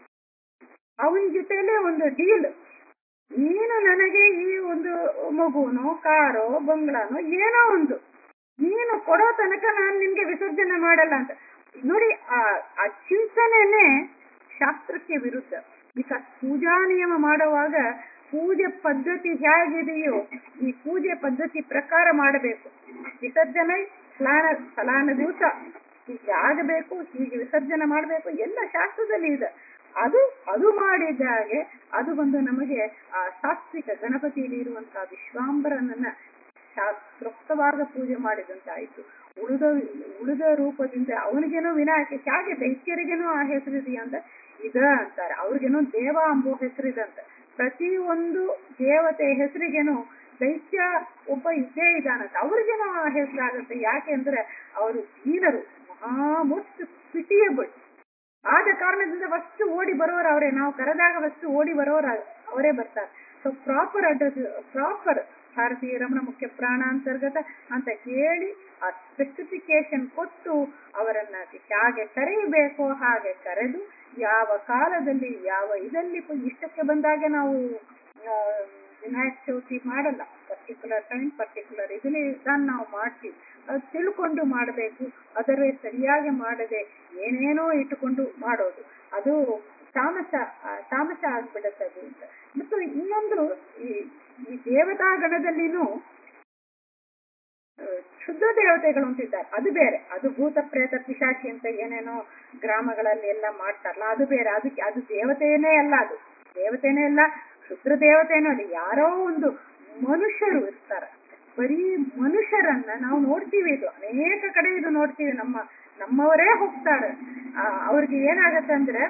ಅವನ ಜೊತೆಲೆ ಒಂದು ಡೀಲ್ ನೀನು ನನಗೆ ಈ ಒಂದು ಮಗುನೋ ಕಾರೋ ಬಂಗ್ಲಾನೋ ಏನೋ ಒಂದು ನೀನು ಕೊಡೋ ತನಕ ನಾನು ನಿನ್ಗೆ ವಿಸರ್ಜನೆ ಮಾಡಲ್ಲ ಅಂತ ನೋಡಿ ಆ ಆ ಚಿಂತನೆನೇ ಶಾಸ್ತ್ರಕ್ಕೆ ವಿರುದ್ಧ ಬಿಕಾಸ್ ಪೂಜಾ ನಿಯಮ ಮಾಡುವಾಗ ಪೂಜೆ ಪದ್ಧತಿ ಹೇಗಿದೆಯೋ ಈ ಪೂಜೆ ಪದ್ಧತಿ ಪ್ರಕಾರ ಮಾಡಬೇಕು ವಿಸರ್ಜನೆ ಫಲಾನ ಫಲಾನ ದಿವಸ ಹೀಗೆ ಆಗಬೇಕು ಹೀಗೆ ವಿಸರ್ಜನೆ ಮಾಡಬೇಕು ಎಲ್ಲ ಶಾಸ್ತ್ರದಲ್ಲಿ ಇದೆ ಅದು ಅದು ಮಾಡಿದಾಗೆ ಅದು ಬಂದು ನಮಗೆ ಆ ಸಾತ್ವಿಕ ಗಣಪತಿಯಲ್ಲಿ ಇರುವಂತಹ ವಿಶ್ವಾಂಬರನನ್ನ ಶಾಸ್ತ್ರೋಕ್ತವಾದ ಪೂಜೆ ಮಾಡಿದಂತಾಯ್ತು ಉಳಿದ ಉಳಿದ ರೂಪದಿಂದ ಅವನಿಗೇನೋ ವಿನಾಯಕ ಹೇಗೆ ದೈತ್ಯರಿಗೇನೋ ಆ ಹೆಸರಿದೆಯಾ ಅಂತ ಇದ ಅಂತಾರೆ ಅವ್ರಿಗೇನೋ ದೇವ ಅಂಬೋ ಹೆಸರಿದಂತ ಪ್ರತಿ ಒಂದು ದೇವತೆ ಹೆಸರಿಗೇನು ದೈತ್ಯ ಒಬ್ಬ ಇದ್ದೇ ಇದ್ದಾನಂತ ಅವ್ರಿಗೇನೋ ಆ ಹೆಸರಾಗುತ್ತೆ ಯಾಕೆ ಅಂದ್ರೆ ಅವರು ದೀನರು ಮಹಾ ಮೋಸ್ಟ್ ಪಿಟಿಯಬಲ್ ಆದ ಕಾರಣದಿಂದ ಫಸ್ಟ್ ಓಡಿ ಬರೋರು ಅವರೇ ನಾವು ಕರೆದಾಗ ಫಸ್ಟ್ ಓಡಿ ಬರೋರು ಅವರೇ ಬರ್ತಾರೆ ಸೊ ಪ್ರಾಪರ್ ಅಡ್ರೆಸ್ ಪ್ರಾಪರ್ ಭಾರತೀಯ ರಮಣ ಮುಖ್ಯ ಪ್ರಾಣ ಅಂತರ್ಗತ ಅಂತ ಹೇಳಿ ಆ ಸ್ಪೆಸಿಫಿಕೇಶನ್ ಕೊಟ್ಟು ಅವರನ್ನ ಹೇಗೆ ಕರೆಯಬೇಕೋ ಹಾಗೆ ಕರೆದು ಯಾವ ಕಾಲದಲ್ಲಿ ಯಾವ ಇದರಲ್ಲಿ ಇಷ್ಟಕ್ಕೆ ಬಂದಾಗೆ ನಾವು ಆ, ವಿನಾಯಕ ಚೌತಿ ಮಾಡಲ್ಲ ಪರ್ಟಿಕ್ಯುಲರ್ ಟೈಮ್ ಪರ್ಟಿಕ್ಯುಲರ್ ಇದನ್ನೇ ಇದನ್ನ ನಾವು ಮಾಡ್ತೀವಿ ಅದು ತಿಳ್ಕೊಂಡು ಮಾಡಬೇಕು ಅದರೇ ಸರಿಯಾಗಿ ಮಾಡದೆ ಏನೇನೋ ಇಟ್ಟುಕೊಂಡು ಮಾಡೋದು ಅದು ತಾಮಸ ಆ, ತಾಮಸ ಆಗ್ಬಿಡುತ್ತೆ ಅದು ಅಂತ ಮತ್ತು ಇನ್ನೊಂದು ಈ ಈ ದೇವತಾ ಗಣದಲ್ಲಿನೂ ಆ, ಶುದ್ಧ ದೇವತೆಗಳು ಅಂತಿದ್ದಾರೆ ಅದು ಬೇರೆ ಅದು ಭೂತ ಪ್ರೇತ ಪಿಶಾಚಿ ಅಂತ ಏನೇನೋ ಗ್ರಾಮಗಳಲ್ಲಿ ಎಲ್ಲ ಮಾಡ್ತಾರಲ್ಲ ಅದು ಬೇರೆ ಅದಕ್ಕೆ ಅದು ದೇವತೆಯೇ ಅಲ್ಲ ಅದು ದೇವತೆನೇ ಅಲ್ಲ ಶುದ್ರ ದೇವತೆನೂ ಅಲ್ಲ ಯಾರೋ ಒಂದು ಮನುಷ್ಯರು ಇರ್ತಾರೆ ಬರೀ ಮನುಷ್ಯರನ್ನ ನಾವು ನೋಡ್ತೀವಿ ಇದು ಅನೇಕ ಕಡೆ ಇದು ನೋಡ್ತೀವಿ ನಮ್ಮ ನಮ್ಮವರೇ ಹೋಗ್ತಾರೆ ಆ, ಅವ್ರಿಗೆ ಏನಾಗತ್ತೆ ಅಂದ್ರೆ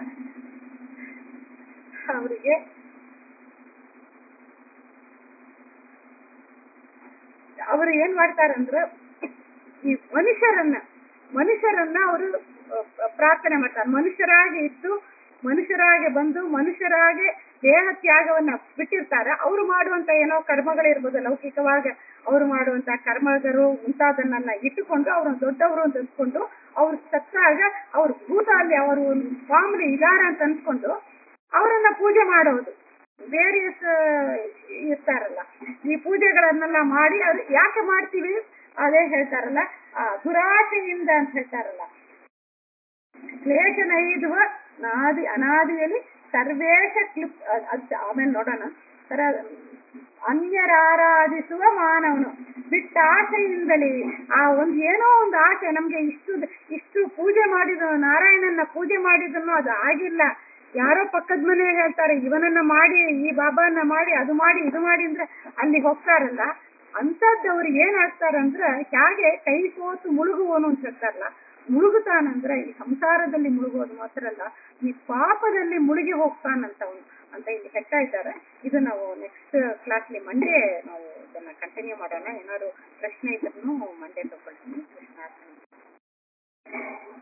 ಅವರಿಗೆ ಅವರು ಏನ್ ಮಾಡ್ತಾರಂದ್ರೆ ಈ ಮನುಷ್ಯರನ್ನ ಮನುಷ್ಯರನ್ನ ಅವರು ಪ್ರಾರ್ಥನೆ ಮಾಡ್ತಾರೆ ಮನುಷ್ಯರಾಗಿ ಇದ್ದು ಮನುಷ್ಯರಾಗಿ ಬಂದು ಮನುಷ್ಯರಾಗಿ ದೇಹ ತ್ಯಾಗವನ್ನ ಬಿಟ್ಟಿರ್ತಾರೆ ಅವರು ಮಾಡುವಂತ ಏನೋ ಕರ್ಮಗಳಿರ್ಬೋದು ಲೌಕಿಕವಾಗಿ ಅವರು ಮಾಡುವಂತ ಕರ್ಮಗಳು ಮುಂತಾದನ್ನೆಲ್ಲ ಇಟ್ಟುಕೊಂಡು ಅವ್ರ ದೊಡ್ಡವರು ಅಂತ ಅನ್ಸ್ಕೊಂಡು ಅವ್ರು ಸತ್ತಾಗ ಅವ್ರ ಭೂತ ಅಲ್ಲಿ ಅವರು ಫಾಮ್ಲಿ ಇದಾರ ಅಂತ ಅನ್ಸ್ಕೊಂಡು ಅವರನ್ನ ಪೂಜೆ ಮಾಡೋದು ವೇರಿಯಸ್ ಇರ್ತಾರಲ್ಲ ಈ ಪೂಜೆಗಳನ್ನೆಲ್ಲ ಮಾಡಿ ಅದು ಯಾಕೆ ಮಾಡ್ತೀವಿ ಅದೇ ಹೇಳ್ತಾರಲ್ಲ ಆ ದುರಾಸೆಯಿಂದ ಅಂತ ಹೇಳ್ತಾರಲ್ಲ ಕ್ಲೇಶ ನೈದುವ ನಾದಿ ಅನಾದಿಯಲ್ಲಿ ಸರ್ವೇಶ ಕ್ಲಿಪ್ ಅದ್- ಅದ್ ಆಮೇಲೆ ನೋಡೋಣ ತರ ಅನ್ಯರಾರಾಧಿಸುವ ಮಾನವನು ಬಿಟ್ಟ ಆಸೆಯಿಂದಲೇ ಆ ಒಂದ್ ಏನೋ ಒಂದು ಆಸೆ ನಮ್ಗೆ ಇಷ್ಟು ಇಷ್ಟು ಪೂಜೆ ಮಾಡಿದ ನಾರಾಯಣನ ಪೂಜೆ ಮಾಡಿದನ್ನು ಅದು ಆಗಿಲ್ಲ ಯಾರೋ ಪಕ್ಕದ ಮನೆ ಹೇಳ್ತಾರೆ ಇವನನ್ನ ಮಾಡಿ ಈ ಬಾಬಾನ ಮಾಡಿ ಅದು ಮಾಡಿ ಇದು ಮಾಡಿ ಅಂದ್ರೆ ಅಲ್ಲಿ ಹೋಗ್ತಾರಲ್ಲ ಅಂತದ್ದವ್ರು ಏನ್ ಆಗ್ತಾರಂದ್ರ ಹೇಗೆ ಕೈ ಸೋತು ಮುಳುಗುವನು ಅಂತ ಹೇಳ್ತಾರಲ್ಲ ಮುಳುಗುತ್ತಾನಂದ್ರ ಈ ಸಂಸಾರದಲ್ಲಿ ಮುಳುಗೋದು ಮಾತ್ರ ಅಲ್ಲ ಈ ಪಾಪದಲ್ಲಿ ಮುಳುಗಿ ಹೋಗ್ತಾನಂತ ಅವನು ಅಂತ ಇಲ್ಲಿ ಹೇಳ್ತಾ ಇದ್ದಾರೆ ಇದು ನಾವು ನೆಕ್ಸ್ಟ್ ಕ್ಲಾಸ್ಲಿ ಮಂಡೇ ನಾವು ಇದನ್ನ ಕಂಟಿನ್ಯೂ ಮಾಡೋಣ ಏನಾದ್ರು